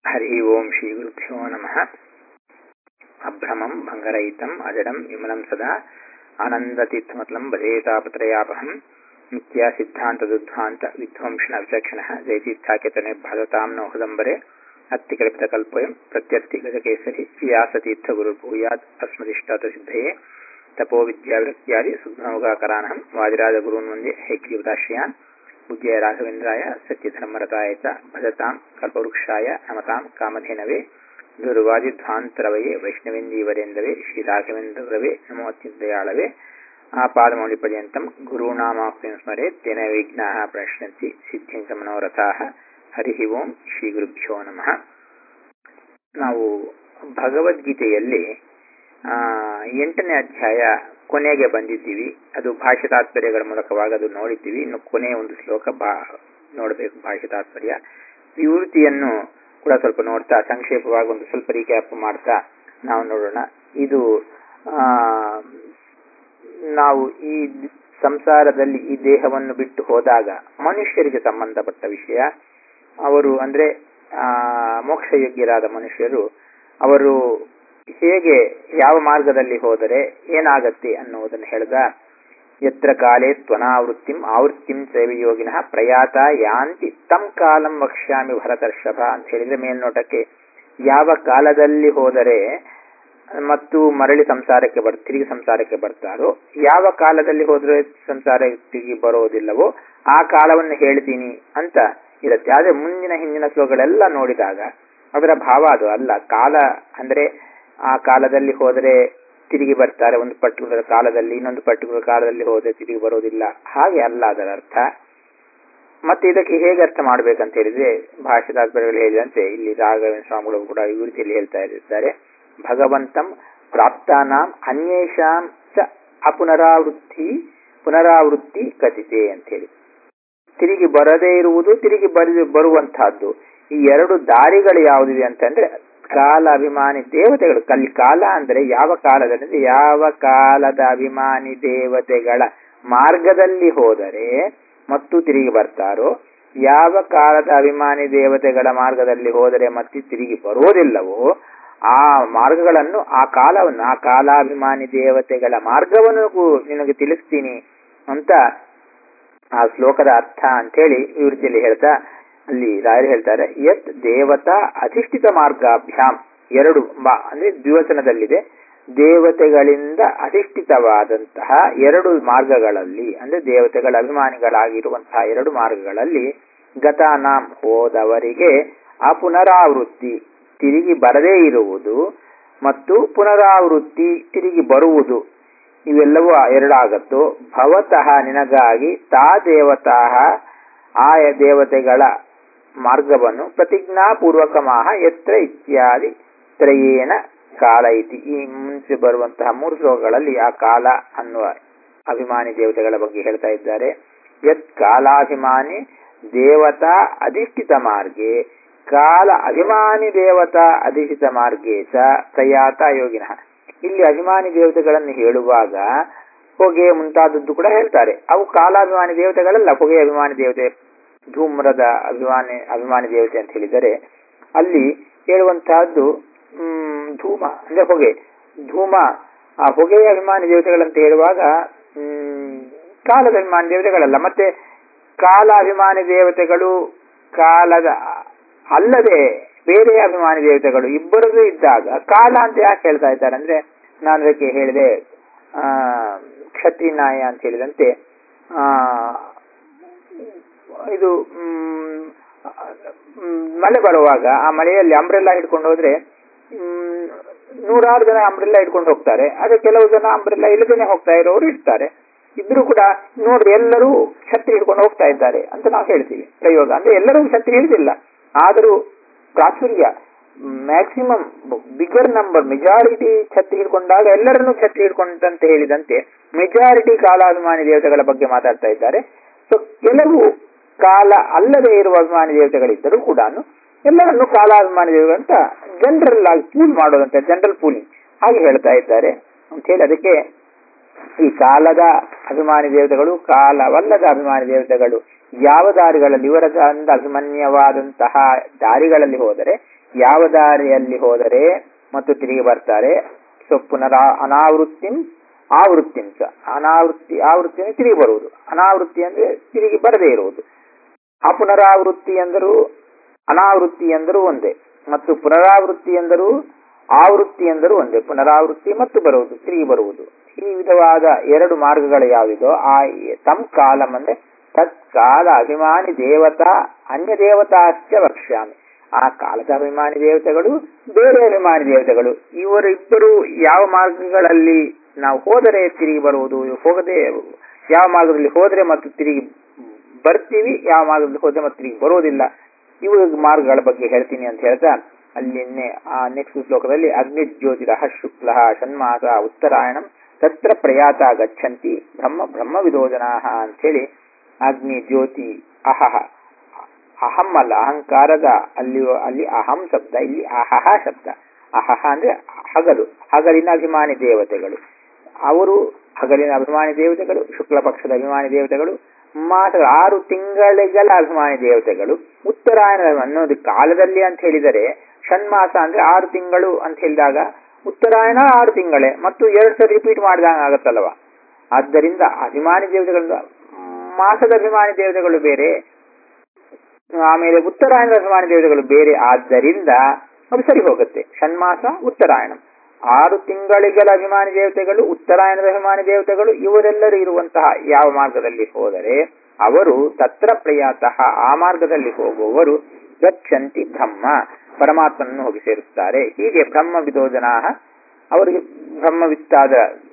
हरि ओं श्रीगुरुभ्यो नमः अभ्रमं भङ्गरहितम् अजडं विमलं सदा आनन्दतीर्थमतलं भजेतापत्रयापहं नित्या सिद्धान्तदुद्ध्वान्त विध्वंसनविचक्षणः जयतीर्थाख्यतने भजतां नो हृदम्बरे अत्तिकल्पितकल्पयं प्रत्यर्थिगजकेसरि व्यासतीर्थगुरुर्भूयात् अस्मदिष्टातसिद्धये तपोविद्यावृत्त्यादि सुग्नौगाकरानहं वादिराजगुरून् वन्दे हैग्रीवदाश्रयान् पूज्य राघवेन्द्राय सत्यधर्मरताय च भजतां कल्पवृक्षाय नमतां कामधेनवे ದುರ್ವಾದಿಧ್ವಾಂತರವಯೇ ವೈಷ್ಣವೇಂದೀವರೇಂದವೇ ಶ್ರೀರಾಘವೇಂದ್ರವೇ ನಮೋ ಅತ್ಯಂತಯಾಳವೇ ಆಪಾದಮೌಳಿಪರ್ಯಂತಂ ಗುರುಣಾಮಾಪ್ತಿಂ ಸ್ಮರೆ ತೇನ ವಿಘ್ನಾಃ ಪ್ರಣಶ್ಯಂತಿ ಸಿದ್ಧಿಂ ಚ ಮನೋರಥಾಃ ಹರಿ ಓಂ ಶ್ರೀ ಗುರುಭ್ಯೋ ನಮಃ ನಾವು ಭಗವದ್ಗೀತೆಯಲ್ಲಿ ಎಂಟನೇ ಅಧ್ಯಾಯ ಕೊನೆಗೆ ಬಂದಿದ್ದೀವಿ ಅದು ಭಾಷೆ ತಾತ್ಪರ್ಯಗಳ ಮೂಲಕವಾಗಿ ಅದು ನೋಡಿದ್ದೀವಿ ಇನ್ನು ಕೊನೆಯ ಒಂದು ಶ್ಲೋಕ ಬಾ ನೋಡಬೇಕು ಭಾಷೆ ತಾತ್ಪರ್ಯ ವಿವೃತಿಯನ್ನು ಕೂಡ ಸ್ವಲ್ಪ ನೋಡ್ತಾ ಸಂಕ್ಷೇಪವಾಗಿ ಒಂದು ಸ್ವಲ್ಪ ರೀಕ್ಯಾಪ್ ಮಾಡ್ತಾ ನಾವು ನೋಡೋಣ ಇದು ನಾವು ಈ ಸಂಸಾರದಲ್ಲಿ ಈ ದೇಹವನ್ನು ಬಿಟ್ಟು ಹೋದಾಗ ಮನುಷ್ಯರಿಗೆ ಸಂಬಂಧಪಟ್ಟ ವಿಷಯ ಅವರು ಅಂದ್ರೆ ಆ ಮೋಕ್ಷಯೋಗ್ಯರಾದ ಮನುಷ್ಯರು ಅವರು ಹೇಗೆ ಯಾವ ಮಾರ್ಗದಲ್ಲಿ ಹೋದರೆ ಏನಾಗತ್ತೆ ಅನ್ನುವುದನ್ನು ಹೇಳಿದ ಯತ್ರ ಕಾಲೇ ತ್ವನಾವೃತ್ತಿಂ ಆವೃತ್ತಿಂ ಸೇವೆಯೋಗಿನಃ ಪ್ರಯಾತ ಯಾಂತಿ ತಂ ಕಾಲಂ ವಕ್ಷ್ಯಾಮಿ ಭರತರ್ಷಭ ಅಂತ ಹೇಳಿದ್ರೆ ಮೇಲ್ನೋಟಕ್ಕೆ ಯಾವ ಕಾಲದಲ್ಲಿ ಹೋದರೆ ಮತ್ತು ಮರಳಿ ಸಂಸಾರಕ್ಕೆ ಬರ್ ತಿರುಗಿ ಸಂಸಾರಕ್ಕೆ ಬರ್ತಾರೋ ಯಾವ ಕಾಲದಲ್ಲಿ ಹೋದ್ರೆ ಸಂಸಾರ ತಿರುಗಿ ಬರೋದಿಲ್ಲವೋ ಆ ಕಾಲವನ್ನು ಹೇಳ್ತೀನಿ ಅಂತ ಇರುತ್ತೆ ಆದ್ರೆ ಮುಂದಿನ ಹಿಂದಿನ ಶ್ಲೋಕಗಳೆಲ್ಲ ನೋಡಿದಾಗ ಅದರ ಭಾವ ಅದು ಅಲ್ಲ ಕಾಲ ಅಂದ್ರೆ ಆ ಕಾಲದಲ್ಲಿ ಹೋದರೆ ತಿರುಗಿ ಬರ್ತಾರೆ ಒಂದು ಪರ್ಟಿಕ್ಯುಲರ್ ಕಾಲದಲ್ಲಿ ಇನ್ನೊಂದು ಪರ್ಟಿಕ್ಯುಲರ್ ಕಾಲದಲ್ಲಿ ಹೋದರೆ ತಿರುಗಿ ಬರೋದಿಲ್ಲ ಹಾಗೆ ಅಲ್ಲ ಅದರ ಅರ್ಥ ಮತ್ತೆ ಇದಕ್ಕೆ ಹೇಗೆ ಅರ್ಥ ಮಾಡ್ಬೇಕಂತ ಹೇಳಿದ್ರೆ ಭಾಷೆ ತಾತ್ಪರ್ಯಗಳು ಹೇಳಿದಂತೆ ಇಲ್ಲಿ ರಾಘವೇಂದ್ರ ಸ್ವಾಮಿಗಳು ಕೂಡ ವಿವೃತಿಯಲ್ಲಿ ಹೇಳ್ತಾ ಇದ್ದಾರೆ ಭಗವಂತಂ ಪ್ರಾಪ್ತಾನಾಂ ಅನ್ಯೇಷಾಂ ಚ ಅಪುನರಾವೃತ್ತಿ ಪುನರಾವೃತ್ತಿ ಕಥಿತೆ ಅಂತ ಹೇಳಿ ತಿರುಗಿ ಬರದೇ ಇರುವುದು ತಿರುಗಿ ಬರ ಬರುವಂತಹದ್ದು ಈ ಎರಡು ದಾರಿಗಳು ಯಾವುದಿವೆ ಅಂತಂದ್ರೆ ಕಾಲ ಅಭಿಮಾನಿ ದೇವತೆಗಳು ಕಲ್ಲಿ ಕಾಲ ಅಂದ್ರೆ ಯಾವ ಕಾಲದಲ್ಲಿ ಯಾವ ಕಾಲದ ಅಭಿಮಾನಿ ದೇವತೆಗಳ ಮಾರ್ಗದಲ್ಲಿ ಹೋದರೆ ಮತ್ತು ತಿರುಗಿ ಬರ್ತಾರೋ ಯಾವ ಕಾಲದ ಅಭಿಮಾನಿ ದೇವತೆಗಳ ಮಾರ್ಗದಲ್ಲಿ ಹೋದರೆ ಮತ್ತೆ ತಿರುಗಿ ಬರುವುದಿಲ್ಲವೋ ಆ ಮಾರ್ಗಗಳನ್ನು ಆ ಕಾಲವನ್ನು ಆ ಕಾಲಾಭಿಮಾನಿ ದೇವತೆಗಳ ಮಾರ್ಗವನ್ನು ನಿನಗೆ ತಿಳಿಸ್ತೀನಿ ಅಂತ ಆ ಶ್ಲೋಕದ ಅರ್ಥ ಅಂತೇಳಿ ವಿವೃತ್ತಿಯಲ್ಲಿ ಹೇಳ್ತಾ ಅಲ್ಲಿ ರಾಯರು ಹೇಳ್ತಾರೆ ಯತ್ ದೇವತಾ ಅಧಿಷ್ಠಿತ ಮಾರ್ಗಾಭ್ಯಾಂ ಎರಡು ಅಂದ್ರೆ ದ್ವಿವಚನದಲ್ಲಿದೆ ದೇವತೆಗಳಿಂದ ಅಧಿಷ್ಠಿತವಾದಂತಹ ಎರಡು ಮಾರ್ಗಗಳಲ್ಲಿ ಅಂದ್ರೆ ದೇವತೆಗಳ ಅಭಿಮಾನಿಗಳಾಗಿರುವಂತಹ ಎರಡು ಮಾರ್ಗಗಳಲ್ಲಿ ಗತಾನಾಂ ಹೋದವರಿಗೆ ಆ ಪುನರಾವೃತ್ತಿ ತಿರುಗಿ ಬರದೇ ಇರುವುದು ಮತ್ತು ಪುನರಾವೃತ್ತಿ ತಿರುಗಿ ಬರುವುದು ಇವೆಲ್ಲವೂ ಎರಡಾಗತ್ತೋ ಭವತಃ ನಿನಗಾಗಿ ತಾ ದೇವತಾ ಆಯ ದೇವತೆಗಳ ಮಾರ್ಗವನ್ನು ಪ್ರತಿಜ್ಞಾಪೂರ್ವಕಮಾಹ ಎತ್ರ ಇತ್ಯಾದಿ ತ್ರಯೇನ ಕಾಲ ಇತಿ ಈ ಮುಂಚೆ ಬರುವಂತಹ ಮೂರು ಶ್ಲೋಕಗಳಲ್ಲಿ ಆ ಕಾಲ ಅನ್ನುವ ಅಭಿಮಾನಿ ದೇವತೆಗಳ ಬಗ್ಗೆ ಹೇಳ್ತಾ ಇದ್ದಾರೆ ಯತ್ ಕಾಲಾಭಿಮಾನಿ ದೇವತಾ ಅಧಿಷ್ಠಿತ ಮಾರ್ಗೆ ಕಾಲ ಅಭಿಮಾನಿ ದೇವತಾ ಅಧಿಷ್ಠಿತ ಮಾರ್ಗೆ ಚ ಪ್ರಯಾತ ಯೋಗಿನಃ ಇಲ್ಲಿ ಅಭಿಮಾನಿ ದೇವತೆಗಳನ್ನು ಹೇಳುವಾಗ ಹೊಗೆ ಮುಂತಾದದ್ದು ಕೂಡ ಹೇಳ್ತಾರೆ ಅವು ಕಾಲಾಭಿಮಾನಿ ದೇವತೆಗಳಲ್ಲ ಹೊಗೆ ಅಭಿಮಾನಿ ದೇವತೆ ಧೂಮ್ರದ ಅಭಿಮಾನಿ ಅಭಿಮಾನಿ ದೇವತೆ ಅಂತ ಹೇಳಿದರೆ ಅಲ್ಲಿ ಹೇಳುವಂತಹದ್ದು ಹ್ಮ್ ಧೂಮ ಅಂದ್ರೆ ಹೊಗೆ ಧೂಮ ಆ ಹೊಗೆಯ ಅಭಿಮಾನಿ ದೇವತೆಗಳಂತ ಹೇಳುವಾಗ ಹ್ಮ್ ಕಾಲದ ಅಭಿಮಾನಿ ದೇವತೆಗಳಲ್ಲ ಮತ್ತೆ ಕಾಲ ಅಭಿಮಾನಿ ದೇವತೆಗಳು ಕಾಲದ ಅಲ್ಲದೆ ಬೇರೆ ಅಭಿಮಾನಿ ದೇವತೆಗಳು ಇಬ್ಬರದು ಇದ್ದಾಗ ಕಾಲ ಅಂತ ಯಾಕೆ ಹೇಳ್ತಾ ಇದ್ದಾರೆ ಅಂದ್ರೆ ನಾನು ಅದಕ್ಕೆ ಹೇಳಿದೆ ಆ ಕ್ಷತ್ರಿನಾಯ ಅಂತ ಹೇಳಿದಂತೆ ಆ ಇದು ಮಳೆ ಬರುವಾಗ ಆ ಮಳೆಯಲ್ಲಿ ಅಂಬ್ರೆಲ್ಲಾ ಹಿಡ್ಕೊಂಡು ಹೋದ್ರೆ ನೂರಾರು ಜನ ಅಂಬ್ರೆಲ್ಲಾ ಹಿಡ್ಕೊಂಡು ಹೋಗ್ತಾರೆ ಆದ್ರೆ ಕೆಲವು ಜನ ಅಂಬ್ರೆಲ್ಲಾ ಇಲ್ಲದೇನೆ ಹೋಗ್ತಾ ಇರೋರು ಇರ್ತಾರೆ ಇದ್ರು ಕೂಡ ನೋಡ್ರಿ ಎಲ್ಲರೂ ಛತ್ರಿ ಹಿಡ್ಕೊಂಡು ಹೋಗ್ತಾ ಇದ್ದಾರೆ ಅಂತ ನಾವು ಹೇಳ್ತೀವಿ ಪ್ರಯೋಗ ಅಂದ್ರೆ ಎಲ್ಲರೂ ಛತ್ರಿ ಹಿಡಿದಿಲ್ಲ ಆದರೂ ಪ್ರಾಚುರ್ಯ ಮ್ಯಾಕ್ಸಿಮಮ್ ಬಿಗರ್ ನಂಬರ್ ಮೆಜಾರಿಟಿ ಛತ್ರಿ ಹಿಡ್ಕೊಂಡಾಗ ಎಲ್ಲರನ್ನೂ ಛತ್ರಿ ಹಿಡ್ಕೊಂಡಂತೆ ಹೇಳಿದಂತೆ ಮೆಜಾರಿಟಿ ಕಾಲಾಭಿಮಾನಿ ದೇವತೆಗಳ ಬಗ್ಗೆ ಮಾತಾಡ್ತಾ ಇದ್ದಾರೆ ಸೊ ಕೆಲವು ಕಾಲ ಅಲ್ಲದೆ ಇರುವ ಅಭಿಮಾನಿ ದೇವತೆಗಳಿದ್ದರೂ ಕೂಡ ಎಲ್ಲರನ್ನು ಕಾಲಾಭಿಮಾನಿ ದೇವತೆಗಳಂತ ಜನರಲ್ ಆಗಿ ಪೂಲ್ ಮಾಡೋದಂತ ಜನರಲ್ ಪೂಲಿಂಗ್ ಹಾಗೆ ಹೇಳ್ತಾ ಇದ್ದಾರೆ ಅಂತ ಹೇಳಿ ಅದಕ್ಕೆ ಈ ಕಾಲದ ಅಭಿಮಾನಿ ದೇವತೆಗಳು ಕಾಲವಲ್ಲದ ಅಭಿಮಾನಿ ದೇವತೆಗಳು ಯಾವ ದಾರಿಗಳಲ್ಲಿ ಇವರ ಅಭಿಮನ್ಯವಾದಂತಹ ದಾರಿಗಳಲ್ಲಿ ಹೋದರೆ ಯಾವ ದಾರಿಯಲ್ಲಿ ಹೋದರೆ ಮತ್ತು ತಿರುಗಿ ಬರ್ತಾರೆ ಸೊ ಪುನರಾ ಅನಾವೃತ್ತಿಂ ಆವೃತ್ತಿಂ ಸ ಅನಾವೃತ್ತಿ ಆವೃತ್ತಿ ಅಂದ್ರೆ ತಿರುಗಿ ಬರುವುದು ಅನಾವೃತ್ತಿ ಅಂದ್ರೆ ತಿರುಗಿ ಬರದೇ ಇರುವುದು ಅಪುನರಾವೃತ್ತಿ ಎಂದರೂ ಅನಾವೃತ್ತಿ ಎಂದರೂ ಒಂದೇ ಮತ್ತು ಪುನರಾವೃತ್ತಿ ಎಂದರೂ ಆವೃತ್ತಿ ಎಂದರೂ ಒಂದೇ ಪುನರಾವೃತ್ತಿ ಮತ್ತು ಬರುವುದು ತಿರುಗಿ ಬರುವುದು ಈ ವಿಧವಾದ ಎರಡು ಮಾರ್ಗಗಳು ಯಾವುದಿದೋ ಆ ತಮ್ ಕಾಲಂ ಅಂದ್ರೆ ತತ್ಕಾಲ ಅಭಿಮಾನಿ ದೇವತಾ ಅನ್ಯ ದೇವತಾಶ್ಚ ವಕ್ಷ್ಯಾಮಿ ಆ ಕಾಲದ ಅಭಿಮಾನಿ ದೇವತೆಗಳು ಬೇರೆ ಅಭಿಮಾನಿ ದೇವತೆಗಳು ಇವರಿಬ್ಬರು ಯಾವ ಮಾರ್ಗಗಳಲ್ಲಿ ನಾವು ಹೋದರೆ ತಿರುಗಿ ಬರುವುದು ಹೋಗದೆ ಯಾವ ಮಾರ್ಗದಲ್ಲಿ ಹೋದರೆ ಮತ್ತು ತಿರುಗಿ ಬರ್ತೀವಿ ಯಾವ ಮಾರ್ಗದಲ್ಲಿ ಹೋದ್ರೆ ಮತ್ತೆ ತಿರುಗಿ ಬರೋದಿಲ್ಲ ಇವು ಮಾರ್ಗಗಳ ಬಗ್ಗೆ ಹೇಳ್ತೀನಿ ಅಂತ ಹೇಳ್ತಾ ಅಲ್ಲಿ ಆ ನೆಕ್ಸ್ಟ್ ಶ್ಲೋಕದಲ್ಲಿ ಅಗ್ನಿ ಜ್ಯೋತಿರ ಶುಕ್ಲ ಷಣ್ಮಾಸ ಉತ್ತರಾಯಣಂ ತತ್ರ ಪ್ರಯಾತ ಗಚ್ಚಂತಿ ಬ್ರಹ್ಮ ಬ್ರಹ್ಮ ವಿದೋಜನಾ ಹೇಳಿ ಅಗ್ನಿ ಜ್ಯೋತಿ ಅಹಹ ಅಹಂ ಅಲ್ಲ ಅಹಂಕಾರದ ಅಲ್ಲಿ ಅಲ್ಲಿ ಅಹಂ ಶಬ್ದ ಇಲ್ಲಿ ಅಹಹ ಶಬ್ದ ಅಹಹ ಅಂದ್ರೆ ಹಗಲು ಹಗಲಿನ ಅಭಿಮಾನಿ ದೇವತೆಗಳು ಅವರು ಹಗಲಿನ ಅಭಿಮಾನಿ ದೇವತೆಗಳು ಶುಕ್ಲ ಪಕ್ಷದ ಅಭಿಮಾನಿ ದೇವತೆಗಳು ಮಾತ್ರ ಆರು ತಿಂಗಳಿಗಳ ಅಭಿಮಾನಿ ದೇವತೆಗಳು ಉತ್ತರಾಯಣ ಅನ್ನೋದು ಕಾಲದಲ್ಲಿ ಅಂತ ಹೇಳಿದರೆ ಷಣ್ಮಾಸ ಅಂದ್ರೆ ಆರು ತಿಂಗಳು ಅಂತ ಹೇಳಿದಾಗ ಉತ್ತರಾಯಣ ಆರು ತಿಂಗಳೇ ಮತ್ತು ಎರಡು ಸರಿ ರಿಪೀಟ್ ಮಾಡಿದಾಗ ಆಗತ್ತಲ್ವ ಆದ್ದರಿಂದ ಅಭಿಮಾನಿ ದೇವತೆಗಳು ಮಾಸದ ಅಭಿಮಾನಿ ದೇವತೆಗಳು ಬೇರೆ ಆಮೇಲೆ ಉತ್ತರಾಯಣದ ಅಭಿಮಾನಿ ದೇವತೆಗಳು ಬೇರೆ ಆದ್ದರಿಂದ ಅದು ಸರಿ ಹೋಗುತ್ತೆ ಷಣ್ಮಾಸ ಉತ್ತರಾಯಣ ಆರು ತಿಂಗಳಿಗಳ ಅಭಿಮಾನಿ ದೇವತೆಗಳು ಉತ್ತರಾಯಣದ ಅಭಿಮಾನಿ ದೇವತೆಗಳು ಇವರೆಲ್ಲರೂ ಇರುವಂತಹ ಯಾವ ಮಾರ್ಗದಲ್ಲಿ ಹೋದರೆ ಅವರು ತತ್ರ ಪ್ರಯಾತಃ ಆ ಮಾರ್ಗದಲ್ಲಿ ಹೋಗುವವರು ಗಚ್ಚಂತಿ ಬ್ರಹ್ಮ ಪರಮಾತ್ಮನನ್ನು ಹೋಗಿ ಸೇರುತ್ತಾರೆ ಹೀಗೆ ಬ್ರಹ್ಮ ವಿದೋಜನಾ ಅವರಿಗೆ ಬ್ರಹ್ಮವಿತ್ತಾದ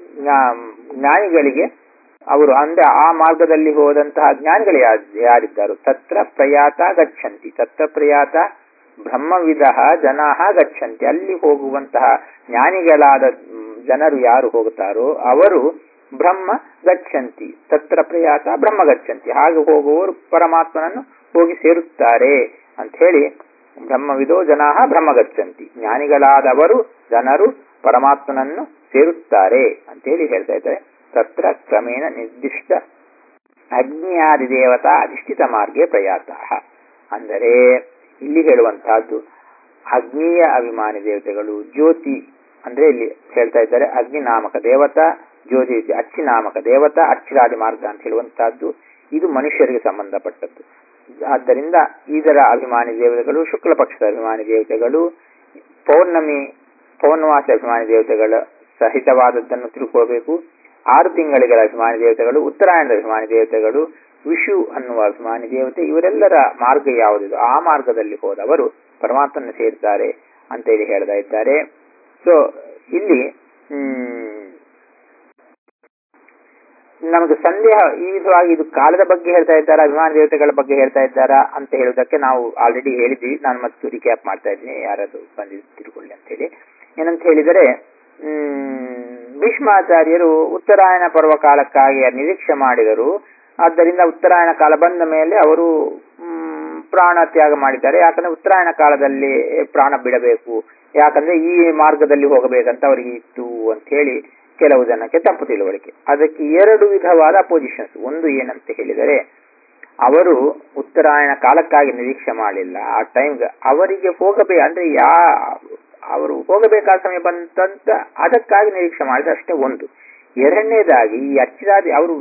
ಜ್ಞಾನಿಗಳಿಗೆ ಅವರು ಅಂದ್ರೆ ಆ ಮಾರ್ಗದಲ್ಲಿ ಹೋದಂತಹ ಜ್ಞಾನಿಗಳು ಯಾರಿದ್ದಾರೋ ತತ್ರ ಪ್ರಯಾತ ಗಚ್ಚಂತಿ ತತ್ರ ಪ್ರಯಾತ ಬ್ರಹ್ಮವಿಧ ಜನಾ ಗಚ್ಚಂತಿ ಅಲ್ಲಿ ಹೋಗುವಂತಹ ಜ್ಞಾನಿಗಳಾದ ಜನರು ಯಾರು ಹೋಗುತ್ತಾರೋ ಅವರು ಬ್ರಹ್ಮ ಗಚ್ಚಂತಿ ತತ್ರ ಪ್ರಯಾತ ಬ್ರಹ್ಮ ಗಚ್ಚಂತಿ ಹಾಗೆ ಹೋಗುವವರು ಪರಮಾತ್ಮನನ್ನು ಹೋಗಿ ಸೇರುತ್ತಾರೆ ಅಂತ ಹೇಳಿ ಬ್ರಹ್ಮವಿದೋ ಜನಾ ಬ್ರಹ್ಮ ಗಚ್ಚಂತಿ ಜ್ಞಾನಿಗಳಾದವರು ಜನರು ಪರಮಾತ್ಮನನ್ನು ಸೇರುತ್ತಾರೆ ಅಂತೇಳಿ ಹೇಳ್ತಾ ಇದ್ದಾರೆ ತತ್ರ ಕ್ರಮೇಣ ನಿರ್ದಿಷ್ಟ ಅಗ್ನಿಯಾದಿ ದೇವತಾ ಅಧಿಷ್ಠಿತ ಮಾರ್ಗೆ ಪ್ರಯಾತ ಅಂದರೆ ಇಲ್ಲಿ ಹೇಳುವಂತಹದ್ದು ಅಗ್ನಿಯ ಅಭಿಮಾನಿ ದೇವತೆಗಳು ಜ್ಯೋತಿ ಅಂದ್ರೆ ಇಲ್ಲಿ ಹೇಳ್ತಾ ಇದ್ದಾರೆ ಅಗ್ನಿ ನಾಮಕ ದೇವತಾ ಜ್ಯೋತಿ ಅಚ್ಚಿ ನಾಮಕ ದೇವತಾ ಅಚ್ಚಿರಾದಿ ಮಾರ್ಗ ಅಂತ ಹೇಳುವಂತಹದ್ದು ಇದು ಮನುಷ್ಯರಿಗೆ ಸಂಬಂಧಪಟ್ಟದ್ದು ಆದ್ದರಿಂದ ಇದರ ಅಭಿಮಾನಿ ದೇವತೆಗಳು ಶುಕ್ಲ ಪಕ್ಷದ ಅಭಿಮಾನಿ ದೇವತೆಗಳು ಪೌರ್ಣಮಿ ಪೌರ್ಣಮಾಸ ಅಭಿಮಾನಿ ದೇವತೆಗಳ ಸಹಿತವಾದದ್ದನ್ನು ತಿಳ್ಕೊಳ್ಬೇಕು ಆರು ತಿಂಗಳಿಗಳ ಅಭಿಮಾನಿ ದೇವತೆಗಳು ಉತ್ತರಾಯಣದ ಅಭಿಮಾನಿ ದೇವತೆಗಳು ವಿಷು ಅನ್ನುವ ಅಭಿಮಾನಿ ದೇವತೆ ಇವರೆಲ್ಲರ ಮಾರ್ಗ ಯಾವುದಿದೆ ಆ ಮಾರ್ಗದಲ್ಲಿ ಹೋದವರು ಪರಮಾತ್ಮನ ಸೇರ್ತಾರೆ ಅಂತ ಹೇಳಿ ಹೇಳ್ತಾ ಇದ್ದಾರೆ ಸೊ ಇಲ್ಲಿ ನಮಗೆ ಸಂದೇಹ ಈ ವಿಧವಾಗಿ ಇದು ಕಾಲದ ಬಗ್ಗೆ ಹೇಳ್ತಾ ಇದ್ದಾರಾ ಅಭಿಮಾನ ದೇವತೆಗಳ ಬಗ್ಗೆ ಹೇಳ್ತಾ ಇದ್ದಾರಾ ಅಂತ ಹೇಳುವುದಕ್ಕೆ ನಾವು ಆಲ್ರೆಡಿ ಹೇಳಿದ್ವಿ ನಾನು ಮತ್ತು ರಿಕ್ಯಾಪ್ ಮಾಡ್ತಾ ಇದ್ದೀನಿ ಯಾರಾದ್ರು ಬಂದಿದ್ದು ತಿಳ್ಕೊಳ್ಳಿ ಅಂತ ಹೇಳಿ ಏನಂತ ಹೇಳಿದರೆ ಭೀಷ್ಮಾಚಾರ್ಯರು ಉತ್ತರಾಯಣ ಪರ್ವ ಕಾಲಕ್ಕಾಗಿ ನಿರೀಕ್ಷೆ ಮಾಡಿದರು ಆದ್ದರಿಂದ ಉತ್ತರಾಯಣ ಕಾಲ ಬಂದ ಮೇಲೆ ಅವರು ಪ್ರಾಣ ತ್ಯಾಗ ಮಾಡಿದ್ದಾರೆ ಯಾಕಂದ್ರೆ ಉತ್ತರಾಯಣ ಕಾಲದಲ್ಲಿ ಪ್ರಾಣ ಬಿಡಬೇಕು ಯಾಕಂದ್ರೆ ಈ ಮಾರ್ಗದಲ್ಲಿ ಹೋಗಬೇಕಂತ ಅವರಿಗೆ ಇತ್ತು ಅಂತ ಹೇಳಿ ಕೆಲವು ಜನಕ್ಕೆ ತಪ್ಪು ತಿಳುವಳಿಕೆ ಅದಕ್ಕೆ ಎರಡು ವಿಧವಾದ ಪೊಸಿಷನ್ಸ್ ಒಂದು ಏನಂತ ಹೇಳಿದರೆ ಅವರು ಉತ್ತರಾಯಣ ಕಾಲಕ್ಕಾಗಿ ನಿರೀಕ್ಷೆ ಮಾಡಲಿಲ್ಲ ಆ ಟೈಮ್ಗೆ ಅವರಿಗೆ ಹೋಗಬೇಕು ಅಂದ್ರೆ ಯಾ ಅವರು ಹೋಗಬೇಕಾದ ಸಮಯ ಬಂತಂತ ಅದಕ್ಕಾಗಿ ನಿರೀಕ್ಷೆ ಮಾಡಿದ ಅಷ್ಟೇ ಒಂದು ಎರಡನೇದಾಗಿ ಈ ಅಚ್ಚಿರಾದಿ ಅವರು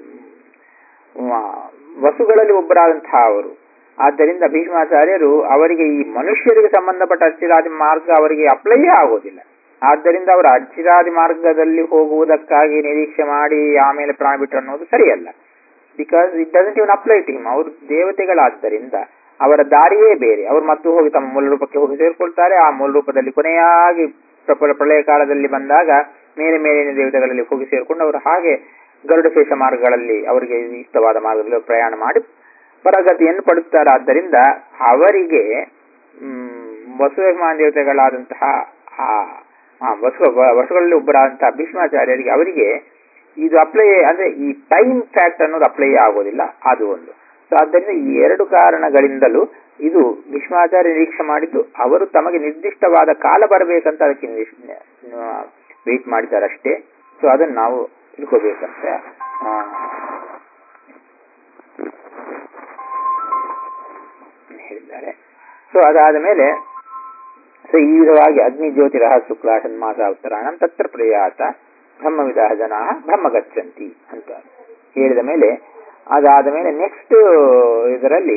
ವಸುಗಳಲ್ಲಿ ಒಬ್ಬರಾದಂತಹ ಅವರು ಆದ್ದರಿಂದ ಭೀಷ್ಮಾಚಾರ್ಯರು ಅವರಿಗೆ ಈ ಮನುಷ್ಯರಿಗೆ ಸಂಬಂಧಪಟ್ಟ ಅಚ್ಚಿರಾದಿ ಮಾರ್ಗ ಅವರಿಗೆ ಅಪ್ಲೈಯೇ ಆಗೋದಿಲ್ಲ ಆದ್ದರಿಂದ ಅವರು ಅಚ್ಚಿರಾದಿ ಮಾರ್ಗದಲ್ಲಿ ಹೋಗುವುದಕ್ಕಾಗಿ ನಿರೀಕ್ಷೆ ಮಾಡಿ ಆಮೇಲೆ ಪ್ರಾಣ ಬಿಟ್ಟರು ಅನ್ನೋದು ಸರಿಯಲ್ಲ because it doesn't even apply to him ಅವರು ದೇವತೆಗಳಾದ್ದರಿಂದ ಅವರ ದಾರಿಯೇ ಬೇರೆ ಅವರು ಮತ್ತು ಹೋಗಿ ತಮ್ಮ ಮೂಲ ರೂಪಕ್ಕೆ ಹೋಗಿ ಸೇರಿಕೊಳ್ತಾರೆ ಆ ಮೂಲ ರೂಪದಲ್ಲಿ ಕೊನೆಯಾಗಿ ಪ್ರಳಯ ಕಾಲದಲ್ಲಿ ಬಂದಾಗ ಮೇಲೆ ಮೇಲಿನ ದೇವತೆಗಳಲ್ಲಿ ಹೋಗಿ ಸೇರಿಕೊಂಡು ಅವರು ಹಾಗೆ ಗರುಡಶೇಷ ಮಾರ್ಗಗಳಲ್ಲಿ ಅವರಿಗೆ ಇಷ್ಟವಾದ ಮಾರ್ಗದಲ್ಲಿ ಪ್ರಯಾಣ ಮಾಡಿ ಪರಗತಿಯನ್ನು ಪಡುತ್ತಾರೆ ಆದ್ದರಿಂದ ಅವರಿಗೆ ವಸುಭಿಮಾನ ದೇವತೆಗಳಾದಂತಹ ಆ ವಸು ವಸುಗಳಲ್ಲಿ ಒಬ್ಬರಾದಂತಹ ಭೀಷ್ಮಾಚಾರ್ಯರಿಗೆ ಅವರಿಗೆ ಇದು ಅಪ್ಲೈ ಅಂದ್ರೆ ಈ ಟೈಮ್ ಫ್ಯಾಕ್ಟ್ ಅನ್ನೋದು ಅಪ್ಲೈ ಆಗೋದಿಲ್ಲ ಅದು ಒಂದು ಸೊ ಆದ್ದರಿಂದ ಈ ಎರಡು ಕಾರಣಗಳಿಂದಲೂ ಇದು ಭೀಷ್ಮಾಚಾರ್ಯ ನಿರೀಕ್ಷೆ ಮಾಡಿದ್ದು ಅವರು ತಮಗೆ ನಿರ್ದಿಷ್ಟವಾದ ಕಾಲ ಬರಬೇಕಂತ ಅದಕ್ಕೆ ವೇಟ್ ಮಾಡಿದ್ದಾರೆ ಅಷ್ಟೇ ಸೊ ಅದನ್ನು ನಾವು ತಿಳ್ಕೋಬೇಕಂತ ಹೇಳಿದ್ದಾರೆ ಸೊ ಅದಾದ ಮೇಲೆ ಸೊ ಈ ವಿಧವಾಗಿ ಅಗ್ನಿ ಜ್ಯೋತಿರಹ ಶುಕ್ಲ ಷಣ್ಮಾಸ ಉತ್ತರಾಯಣಂ ತತ್ರ ಪ್ರಯಾತ ಬ್ರಹ್ಮವಿದ ಜನ ಬ್ರಹ್ಮ ಗಚ್ಚಂತಿ ಅಂತ ಹೇಳಿದ ಮೇಲೆ ಅದಾದ ಮೇಲೆ ನೆಕ್ಸ್ಟ್ ಇದರಲ್ಲಿ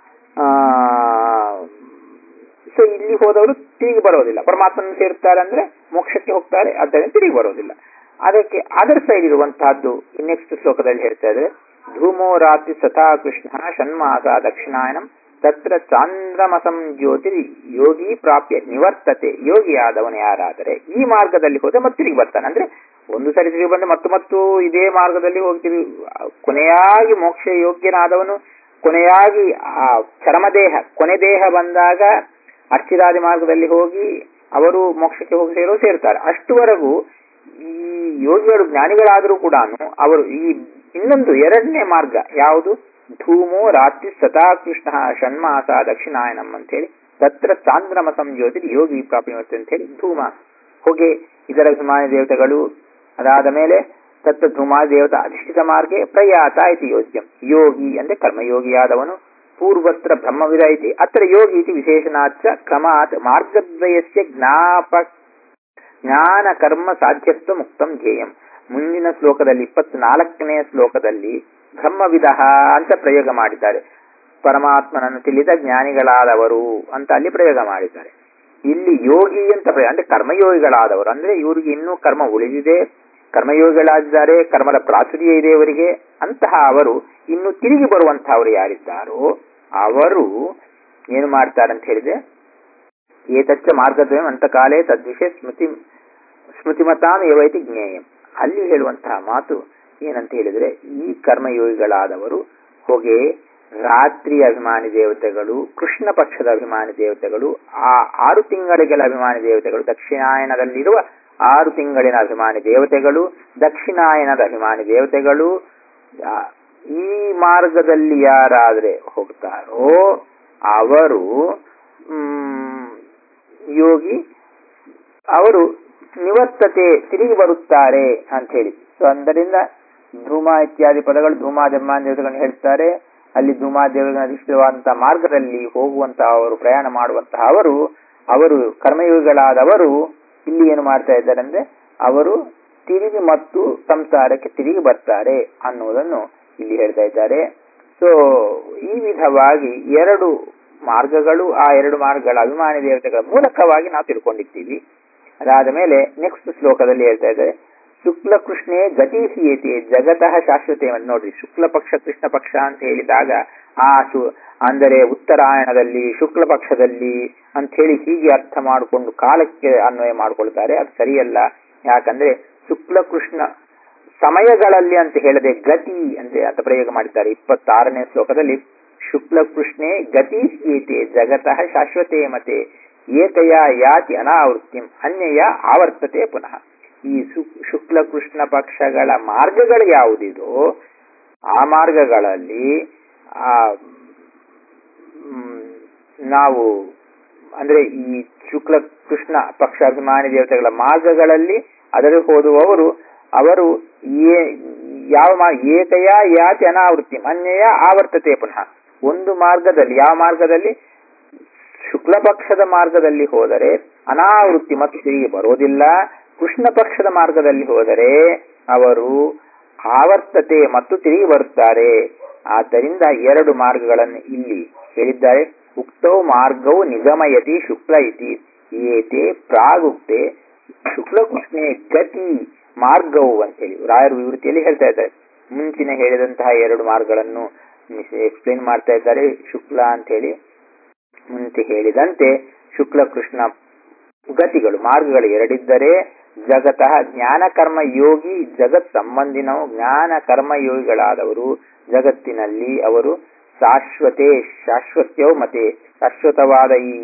ಸೊ ಇಲ್ಲಿ ಹೋದವರು ತಿರುಗಿ ಬರೋದಿಲ್ಲ ಪರಮಾತ್ಮನ ಸೇರ್ತಾರೆ ಅಂದ್ರೆ ಮೋಕ್ಷಕ್ಕೆ ಹೋಗ್ತಾರೆ ಆದ್ದರಿಂದ ತಿರುಗಿ ಬರೋದಿಲ್ಲ ಅದಕ್ಕೆ ಅದರ್ ಸೈಡ್ ಇರುವಂತಹದ್ದು ನೆಕ್ಸ್ಟ್ ಶ್ಲೋಕದಲ್ಲಿ ಹೇಳ್ತಾ ಇದ್ರೆ ಧೂಮೋ ರಾತ್ರಿ ಸತಾ ಕೃಷ್ಣ ಷಣ್ಮಾಸ ದಕ್ಷಿಣಾಯನಂ ತತ್ರ ಚಾಂದ್ರಮಸಂ ಜ್ಯೋತಿ ಯೋಗಿ ಪ್ರಾಪ್ಯ ನಿವರ್ತತೆ ಯೋಗಿ ಆದವನು ಯಾರಾದರೆ ಈ ಮಾರ್ಗದಲ್ಲಿ ಹೋದ್ರೆ ಮತ್ತೆ ತಿರುಗಿ ಬರ್ತಾನೆ ಅಂದ್ರೆ ಒಂದು ಸರಿ ತಿರುಗಿ ಬಂದ್ರೆ ಮತ್ತು ಮತ್ತು ಇದೇ ಮಾರ್ಗದಲ್ಲಿ ಹೋಗ್ತೀವಿ ಕೊನೆಯಾಗಿ ಮೋಕ್ಷ ಯೋಗ್ಯನಾದವನು ಕೊನೆಯಾಗಿ ಆ ಚರ್ಮದೇಹ ಕೊನೆ ದೇಹ ಬಂದಾಗ ಅರ್ಚಿರಾದಿ ಮಾರ್ಗದಲ್ಲಿ ಹೋಗಿ ಅವರು ಮೋಕ್ಷಕ್ಕೆ ಹೋಗಿ ಸೇರೋ ಸೇರ್ತಾರೆ ಅಷ್ಟುವರೆಗೂ ಈ ಯೋಗಿಗಳು ಜ್ಞಾನಿಗಳಾದರೂ ಕೂಡ ಅವರು ಈ ಇನ್ನೊಂದು ಎರಡನೇ ಮಾರ್ಗ ಯಾವುದು ಧೂಮೋ ರಾತ್ರಿ ಸದಾ ಕೃಷ್ಣ ಷಣ್ಮಾಸ ದಕ್ಷಿಣಾಯನಂ ಅಂತ ಹೇಳಿ ತತ್ರ ಚಾಂದ್ರಮ ಸಂಯೋಜಿ ಯೋಗಿ ಪ್ರಾಪ್ತಿ ಅಂತ ಹೇಳಿ ಧೂಮ ಹೊಗೆ ಇದರ ಅಭಿಮಾನಿ ದೇವತೆಗಳು ಅದಾದ ಮೇಲೆ ತತ್ರ ಧೂಮ ದೇವತಾ ಅಧಿಷ್ಠಿತ ಮಾರ್ಗೆ ಪ್ರಯಾತ ಇತಿ ಯೋಗ್ಯಂ ಯೋಗಿ ಅಂದ್ರೆ ಕರ್ಮಯೋಗಿಯಾದವನು ಪೂರ್ವತ್ರ ಬ್ರಹ್ಮವಿದ ಇತಿ ಅತ್ರ ಯೋಗಿ ಇತಿ ವಿಶೇಷಣಾಚ ಕ್ರಮಾತ್ ಮಾರ್ಗದ್ವಯಸ್ಯ ಜ್ಞಾಪ ಜ್ಞಾನ ಕರ್ಮ ಸಾಧ್ಯತ್ವ ಮುಕ್ತಂ ಧ್ಯೇಯಂ ಮುಂದಿನ ಶ್ಲೋಕದಲ್ಲಿ ಇಪ್ಪತ್ನಾಲ್ಕನೆಯ ಶ್ಲೋಕದಲ್ಲಿ ಬ್ರಹ್ಮವಿಧ ಅಂತ ಪ್ರಯೋಗ ಮಾಡಿದ್ದಾರೆ ಪರಮಾತ್ಮನನ್ನು ತಿಳಿದ ಜ್ಞಾನಿಗಳಾದವರು ಅಂತ ಅಲ್ಲಿ ಪ್ರಯೋಗ ಮಾಡಿದ್ದಾರೆ ಇಲ್ಲಿ ಯೋಗಿ ಅಂತ ಪ್ರಯೋಗ ಅಂದ್ರೆ ಕರ್ಮಯೋಗಿಗಳಾದವರು ಅಂದ್ರೆ ಇವರಿಗೆ ಇನ್ನೂ ಕರ್ಮ ಉಳಿದಿದೆ ಕರ್ಮಯೋಗಿಗಳಾಗಿದ್ದಾರೆ ಕರ್ಮದ ಪ್ರಾಚುರ್ಯ ಇದೆ ಅವರಿಗೆ ಅಂತಹ ಅವರು ಇನ್ನು ತಿರುಗಿ ಬರುವಂತಹವರು ಯಾರಿದ್ದಾರೋ ಅವರು ಏನು ಮಾಡ್ತಾರೆ ಅಂತ ಹೇಳಿದ್ರೆ ಏತಚ್ಚ ಮಾರ್ಗದ್ವಯಂ ಅಂತ ಕಾಲೇ ತದ್ವಿಷಯ ಸ್ಮೃತಿ ಸ್ಮೃತಿಮತಾಂ ಏವೈತಿ ಜ್ಞೇಯಂ ಅಲ್ಲಿ ಹೇಳುವಂತಹ ಮಾತು ಏನಂತ ಹೇಳಿದ್ರೆ ಈ ಕರ್ಮಯೋಗಿಗಳಾದವರು ಹೊಗೆ ರಾತ್ರಿ ಅಭಿಮಾನಿ ದೇವತೆಗಳು ಕೃಷ್ಣ ಪಕ್ಷದ ಅಭಿಮಾನಿ ದೇವತೆಗಳು ಆ ಆರು ತಿಂಗಳಿಗೆಲ್ಲ ಅಭಿಮಾನಿ ದೇವತೆಗಳು ದಕ್ಷಿಣಾಯನದಲ್ಲಿರುವ ಆರು ತಿಂಗಳಿನ ಅಭಿಮಾನಿ ದೇವತೆಗಳು ದಕ್ಷಿಣಾಯನದ ಅಭಿಮಾನಿ ದೇವತೆಗಳು ಈ ಮಾರ್ಗದಲ್ಲಿ ಯಾರಾದ್ರೆ ಹೋಗ್ತಾರೋ ಅವರು ಯೋಗಿ ಅವರು ನಿವರ್ತತೆ ತಿರುಗಿ ಬರುತ್ತಾರೆ ಅಂತ ಹೇಳಿ ಸೊ ಆದ್ದರಿಂದ ಧೂಮ ಇತ್ಯಾದಿ ಪದಗಳು ಧೂಮಾದಭಿಮಾನ ದೇವತೆಗಳನ್ನು ಹೇಳ್ತಾರೆ ಅಲ್ಲಿ ಧೂಮಾದೇವನ ಅಧಿಷ್ಠಿತವಾದಂತಹ ಮಾರ್ಗದಲ್ಲಿ ಹೋಗುವಂತಹ ಅವರು ಪ್ರಯಾಣ ಮಾಡುವಂತಹ ಅವರು ಅವರು ಕರ್ಮಯೋಗಿಗಳಾದವರು ಇಲ್ಲಿ ಏನು ಮಾಡ್ತಾ ಇದ್ದಾರೆ ಅಂದ್ರೆ ಅವರು ತಿರುಗಿ ಮತ್ತು ಸಂಸಾರಕ್ಕೆ ತಿರುಗಿ ಬರ್ತಾರೆ ಅನ್ನುವುದನ್ನು ಇಲ್ಲಿ ಹೇಳ್ತಾ ಇದ್ದಾರೆ ಸೊ ಈ ವಿಧವಾಗಿ ಎರಡು ಮಾರ್ಗಗಳು ಆ ಎರಡು ಮಾರ್ಗಗಳ ಅಭಿಮಾನಿ ದೇವತೆಗಳ ಮೂಲಕವಾಗಿ ನಾವು ತಿಳ್ಕೊಂಡಿದ್ದೀವಿ ಅದಾದ ಮೇಲೆ ನೆಕ್ಸ್ಟ್ ಶ್ಲೋಕದಲ್ಲಿ ಹೇಳ್ತಾ ಇದ್ದಾರೆ ಶುಕ್ಲ ಕೃಷ್ಣೇ ಗತಿಹೀಯತೆ ಜಗತಃ ಶಾಶ್ವತೆ ನೋಡ್ರಿ ಶುಕ್ಲ ಪಕ್ಷ ಕೃಷ್ಣ ಪಕ್ಷ ಅಂತ ಹೇಳಿದಾಗ ಆ ಶು ಅಂದರೆ ಉತ್ತರಾಯಣದಲ್ಲಿ ಶುಕ್ಲ ಪಕ್ಷದಲ್ಲಿ ಅಂತ ಹೇಳಿ ಹೀಗೆ ಅರ್ಥ ಮಾಡಿಕೊಂಡು ಕಾಲಕ್ಕೆ ಅನ್ವಯ ಮಾಡಿಕೊಳ್ತಾರೆ ಅದು ಸರಿಯಲ್ಲ ಯಾಕಂದ್ರೆ ಶುಕ್ಲ ಕೃಷ್ಣ ಸಮಯಗಳಲ್ಲಿ ಅಂತ ಹೇಳದೆ ಗತಿ ಅಂತ ಅಂತ ಪ್ರಯೋಗ ಮಾಡಿದ್ದಾರೆ ಇಪ್ಪತ್ತಾರನೇ ಶ್ಲೋಕದಲ್ಲಿ ಶುಕ್ಲ ಕೃಷ್ಣೇ ಗತಿ ಏತೆ ಜಗತಃ ಶಾಶ್ವತೆ ಮತೆ ಏಕಯ ಯಾತಿ ಅನಾವೃತ್ತಿಂ ಅನ್ಯಯ ಆವರ್ತತೆ ಪುನಃ ಈ ಶುಕ್ಲ ಕೃಷ್ಣ ಪಕ್ಷಗಳ ಮಾರ್ಗಗಳು ಯಾವುದಿದೋ ಆ ಮಾರ್ಗಗಳಲ್ಲಿ ಆ ನಾವು ಅಂದ್ರೆ ಈ ಶುಕ್ಲ ಕೃಷ್ಣ ಪಕ್ಷ ಅಭಿಮಾನಿ ದೇವತೆಗಳ ಮಾರ್ಗಗಳಲ್ಲಿ ಅದರಲ್ಲಿ ಹೋದುವವರು ಅವರು ಯಾವ ಏಕಯ ಯಾತಿ ಅನಾವೃತ್ತಿ ಅನ್ಯಯ ಆವರ್ತತೆ ಪುನಃ ಒಂದು ಮಾರ್ಗದಲ್ಲಿ ಯಾವ ಮಾರ್ಗದಲ್ಲಿ ಶುಕ್ಲ ಪಕ್ಷದ ಮಾರ್ಗದಲ್ಲಿ ಹೋದರೆ ಅನಾವೃತ್ತಿ ಮತ್ತು ತಿರುಗಿ ಬರೋದಿಲ್ಲ ಕೃಷ್ಣ ಪಕ್ಷದ ಮಾರ್ಗದಲ್ಲಿ ಹೋದರೆ ಅವರು ಆವರ್ತತೆ ಮತ್ತು ತಿರುಗಿ ಬರುತ್ತಾರೆ ಆದ್ದರಿಂದ ಎರಡು ಮಾರ್ಗಗಳನ್ನು ಇಲ್ಲಿ ಹೇಳಿದ್ದಾರೆ ಉಕ್ತೌ ಮಾರ್ಗವು ನಿಗಮಯತಿ ಶುಕ್ಲ ಇತಿ ಏತೆ ಪ್ರಾಗುಕ್ತೆ ಶುಕ್ಲ ಕೃಷ್ಣೆ ಗತಿ ಮಾರ್ಗವು ಅಂತೇಳಿ ರಾಯರು ವಿವೃತ್ತಿಯಲ್ಲಿ ಹೇಳ್ತಾ ಇದ್ದಾರೆ ಮುಂಚಿನ ಹೇಳಿದಂತಹ ಎರಡು ಮಾರ್ಗಗಳನ್ನು ಎಕ್ಸ್ಪ್ಲೇನ್ ಮಾಡ್ತಾ ಇದ್ದಾರೆ ಶುಕ್ಲ ಅಂತ ಹೇಳಿ ಮುಂಚೆ ಹೇಳಿದಂತೆ ಶುಕ್ಲ ಕೃಷ್ಣ ಗತಿಗಳು ಮಾರ್ಗಗಳು ಎರಡಿದ್ದರೆ ಜಗತಃ ಜ್ಞಾನ ಕರ್ಮ ಯೋಗಿ ಜಗತ್ ಸಂಬಂಧಿನವು ಜ್ಞಾನ ಕರ್ಮ ಯೋಗಿಗಳಾದವರು ಜಗತ್ತಿನಲ್ಲಿ ಅವರು ಶಾಶ್ವತೆ ಶಾಶ್ವತ್ಯವು ಮತ್ತೆ ಶಾಶ್ವತವಾದ ಈ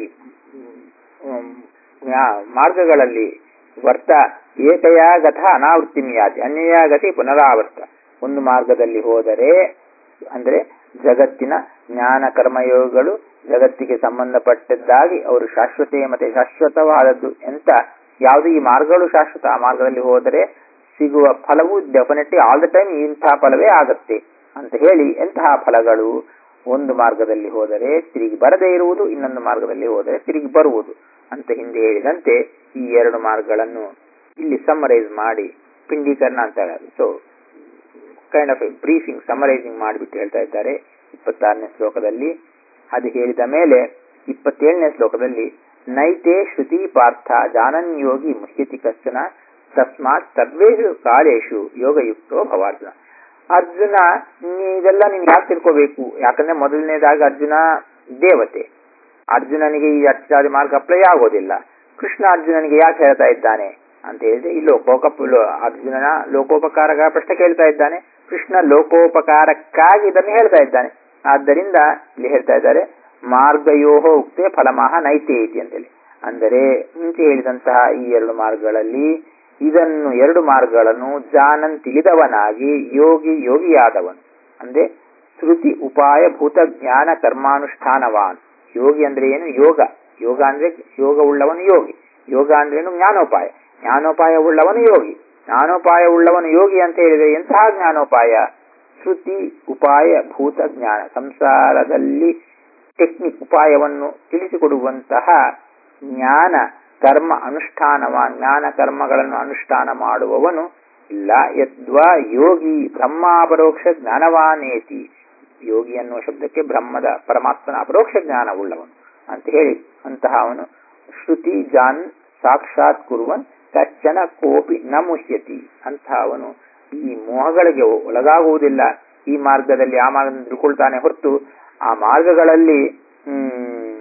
ಮಾರ್ಗಗಳಲ್ಲಿ ವರ್ತ ಏಕಯಾಗತ ಅನಾವೃತ್ತಿಮಿಯಾತಿ ಅನ್ಯಯಾಗತಿ ಪುನರಾವರ್ತ ಒಂದು ಮಾರ್ಗದಲ್ಲಿ ಹೋದರೆ ಅಂದ್ರೆ ಜಗತ್ತಿನ ಜ್ಞಾನ ಕರ್ಮಯೋಗಗಳು ಜಗತ್ತಿಗೆ ಸಂಬಂಧಪಟ್ಟದ್ದಾಗಿ ಅವರು ಶಾಶ್ವತೆ ಮತ್ತೆ ಶಾಶ್ವತವಾದದ್ದು ಎಂತ ಯಾವುದು ಈ ಮಾರ್ಗಗಳು ಶಾಶ್ವತ ಆ ಮಾರ್ಗದಲ್ಲಿ ಹೋದರೆ ಸಿಗುವ ಫಲವು ಡೆಫಿನೆಟ್ಲಿ ಆಲ್ ದ ಟೈಮ್ ಇಂತಹ ಫಲವೇ ಆಗತ್ತೆ ಅಂತ ಹೇಳಿ ಎಂತಹ ಫಲಗಳು ಒಂದು ಮಾರ್ಗದಲ್ಲಿ ಹೋದರೆ ತಿರುಗಿ ಬರದೇ ಇರುವುದು ಇನ್ನೊಂದು ಮಾರ್ಗದಲ್ಲಿ ಹೋದರೆ ತಿರುಗಿ ಬರುವುದು ಅಂತ ಹಿಂದೆ ಹೇಳಿದಂತೆ ಈ ಎರಡು ಮಾರ್ಗಗಳನ್ನು ಇಲ್ಲಿ ಸಮ್ಮರೈಸ್ ಮಾಡಿ ಪಿಂಡೀಕರಣ ಅಂತ so kind of briefing summarising ಮಾಡಿಬಿಟ್ಟು ಹೇಳ್ತಾ ಇದ್ದಾರೆ ಇಪ್ಪತ್ತಾರನೇ ಶ್ಲೋಕದಲ್ಲಿ ಅದು ಹೇಳಿದ ಮೇಲೆ ಇಪ್ಪತ್ತೇಳನೇ ಶ್ಲೋಕದಲ್ಲಿ ನೈತೆ ಶ್ರುತಿ ಪಾರ್ಥ ಜಾನನ್ ಯೋಗಿ ಮುಹ್ಯತಿ ಕಶ್ಚನ ತಸ್ಮಾತ್ ಸರ್ವೇಷು ಕಾಲೇಶು ಯೋಗಯುಕ್ತೋ ಭವಾರ್ಜುನ ಅರ್ಜುನ ನೀ ಇದೆಲ್ಲ ನೀನ್ ಯಾಕೆ ತಿಳ್ಕೋಬೇಕು ಯಾಕಂದ್ರೆ ಮೊದಲನೇದಾಗಿ ಅರ್ಜುನ ದೇವತೆ ಅರ್ಜುನನಿಗೆ ಈ ಅರ್ಚಾದಿ ಮಾರ್ಗ ಅಪ್ಲೈ ಆಗೋದಿಲ್ಲ ಕೃಷ್ಣ ಅರ್ಜುನನಿಗೆ ಯಾಕೆ ಹೇಳ್ತಾ ಇದ್ದಾನೆ ಅಂತ ಹೇಳಿದ್ರೆ ಈ ಲೋಕೋಪ ಅರ್ಜುನನ ಲೋಕೋಪಕಾರಕ ಪ್ರಶ್ನೆ ಕೇಳ್ತಾ ಇದ್ದಾನೆ ಕೃಷ್ಣ ಲೋಕೋಪಕಾರಕ್ಕಾಗಿ ಇದನ್ನು ಹೇಳ್ತಾ ಇದ್ದಾನೆ ಆದ್ದರಿಂದ ಇಲ್ಲಿ ಹೇಳ್ತಾ ಇದ್ದಾರೆ ಮಾರ್ಗಯೋಹೋ ಉಕ್ತೆ ಫಲಮಹ ನೈತೆ ಇತಿ ಅಂತೇಳಿ ಅಂದರೆ ಮುಂಚೆ ಹೇಳಿದಂತಹ ಈ ಎರಡು ಮಾರ್ಗಗಳಲ್ಲಿ ಇದನ್ನು ಎರಡು ಮಾರ್ಗಗಳನ್ನು ಜಾನನ್ ತಿಳಿದವನಾಗಿ ಯೋಗಿ ಯೋಗಿಯಾದವನು ಅಂದ್ರೆ ಶ್ರುತಿ ಉಪಾಯ ಭೂತ ಜ್ಞಾನ ಕರ್ಮಾನುಷ್ಠಾನವಾನ್ ಯೋಗಿ ಅಂದ್ರೆ ಏನು ಯೋಗ ಯೋಗ ಅಂದ್ರೆ ಯೋಗ ಉಳ್ಳವನು ಯೋಗಿ ಯೋಗ ಅಂದ್ರೇನು ಜ್ಞಾನೋಪಾಯ ಜ್ಞಾನೋಪಾಯ ಉಳ್ಳವನು ಯೋಗಿ ಜ್ಞಾನೋಪಾಯ ಉಳ್ಳವನು ಯೋಗಿ ಅಂತ ಹೇಳಿದ್ರೆ ಎಂತಹ ಜ್ಞಾನೋಪಾಯ ಶ್ರುತಿ ಉಪಾಯ ಭೂತ ಜ್ಞಾನ ಸಂಸಾರದಲ್ಲಿ ಟೆಕ್ನಿಕ್ ಉಪಾಯವನ್ನು ತಿಳಿಸಿಕೊಡುವಂತಹ ಜ್ಞಾನ ಕರ್ಮ ಅನುಷ್ಠಾನವ ಜ್ಞಾನ ಕರ್ಮಗಳನ್ನು ಅನುಷ್ಠಾನ ಮಾಡುವವನು ಇಲ್ಲ ಯದ್ವಾ ಯೋಗಿ ಬ್ರಹ್ಮಾಪರೋಕ್ಷ ಜ್ಞಾನವಾನೇತಿ ಯೋಗಿ ಅನ್ನುವ ಶಬ್ದಕ್ಕೆ ಬ್ರಹ್ಮದ ಪರಮಾತ್ಮನ ಅಪರೋಕ್ಷ ಜ್ಞಾನವುಳ್ಳವನು ಅಂತ ಹೇಳಿ ಅಂತಹ ಅವನು ಶ್ರುತಿ ಜಾನ್ ಸಾಕ್ಷಾತ್ ಕುರುವನ್ ಕಚ್ಚನ ಕೋಪಿ ನ ಮುಹ್ಯತಿ ಅಂತಹ ಅವನು ಈ ಮೋಹಗಳಿಗೆ ಒಳಗಾಗುವುದಿಲ್ಲ ಈ ಮಾರ್ಗದಲ್ಲಿ ಆ ಮಾರ್ಗದಿಂದ ತಿಳ್ಕೊಳ್ತಾನೆ ಹೊರತು ಆ ಮಾರ್ಗಗಳಲ್ಲಿ ಹ್ಮ್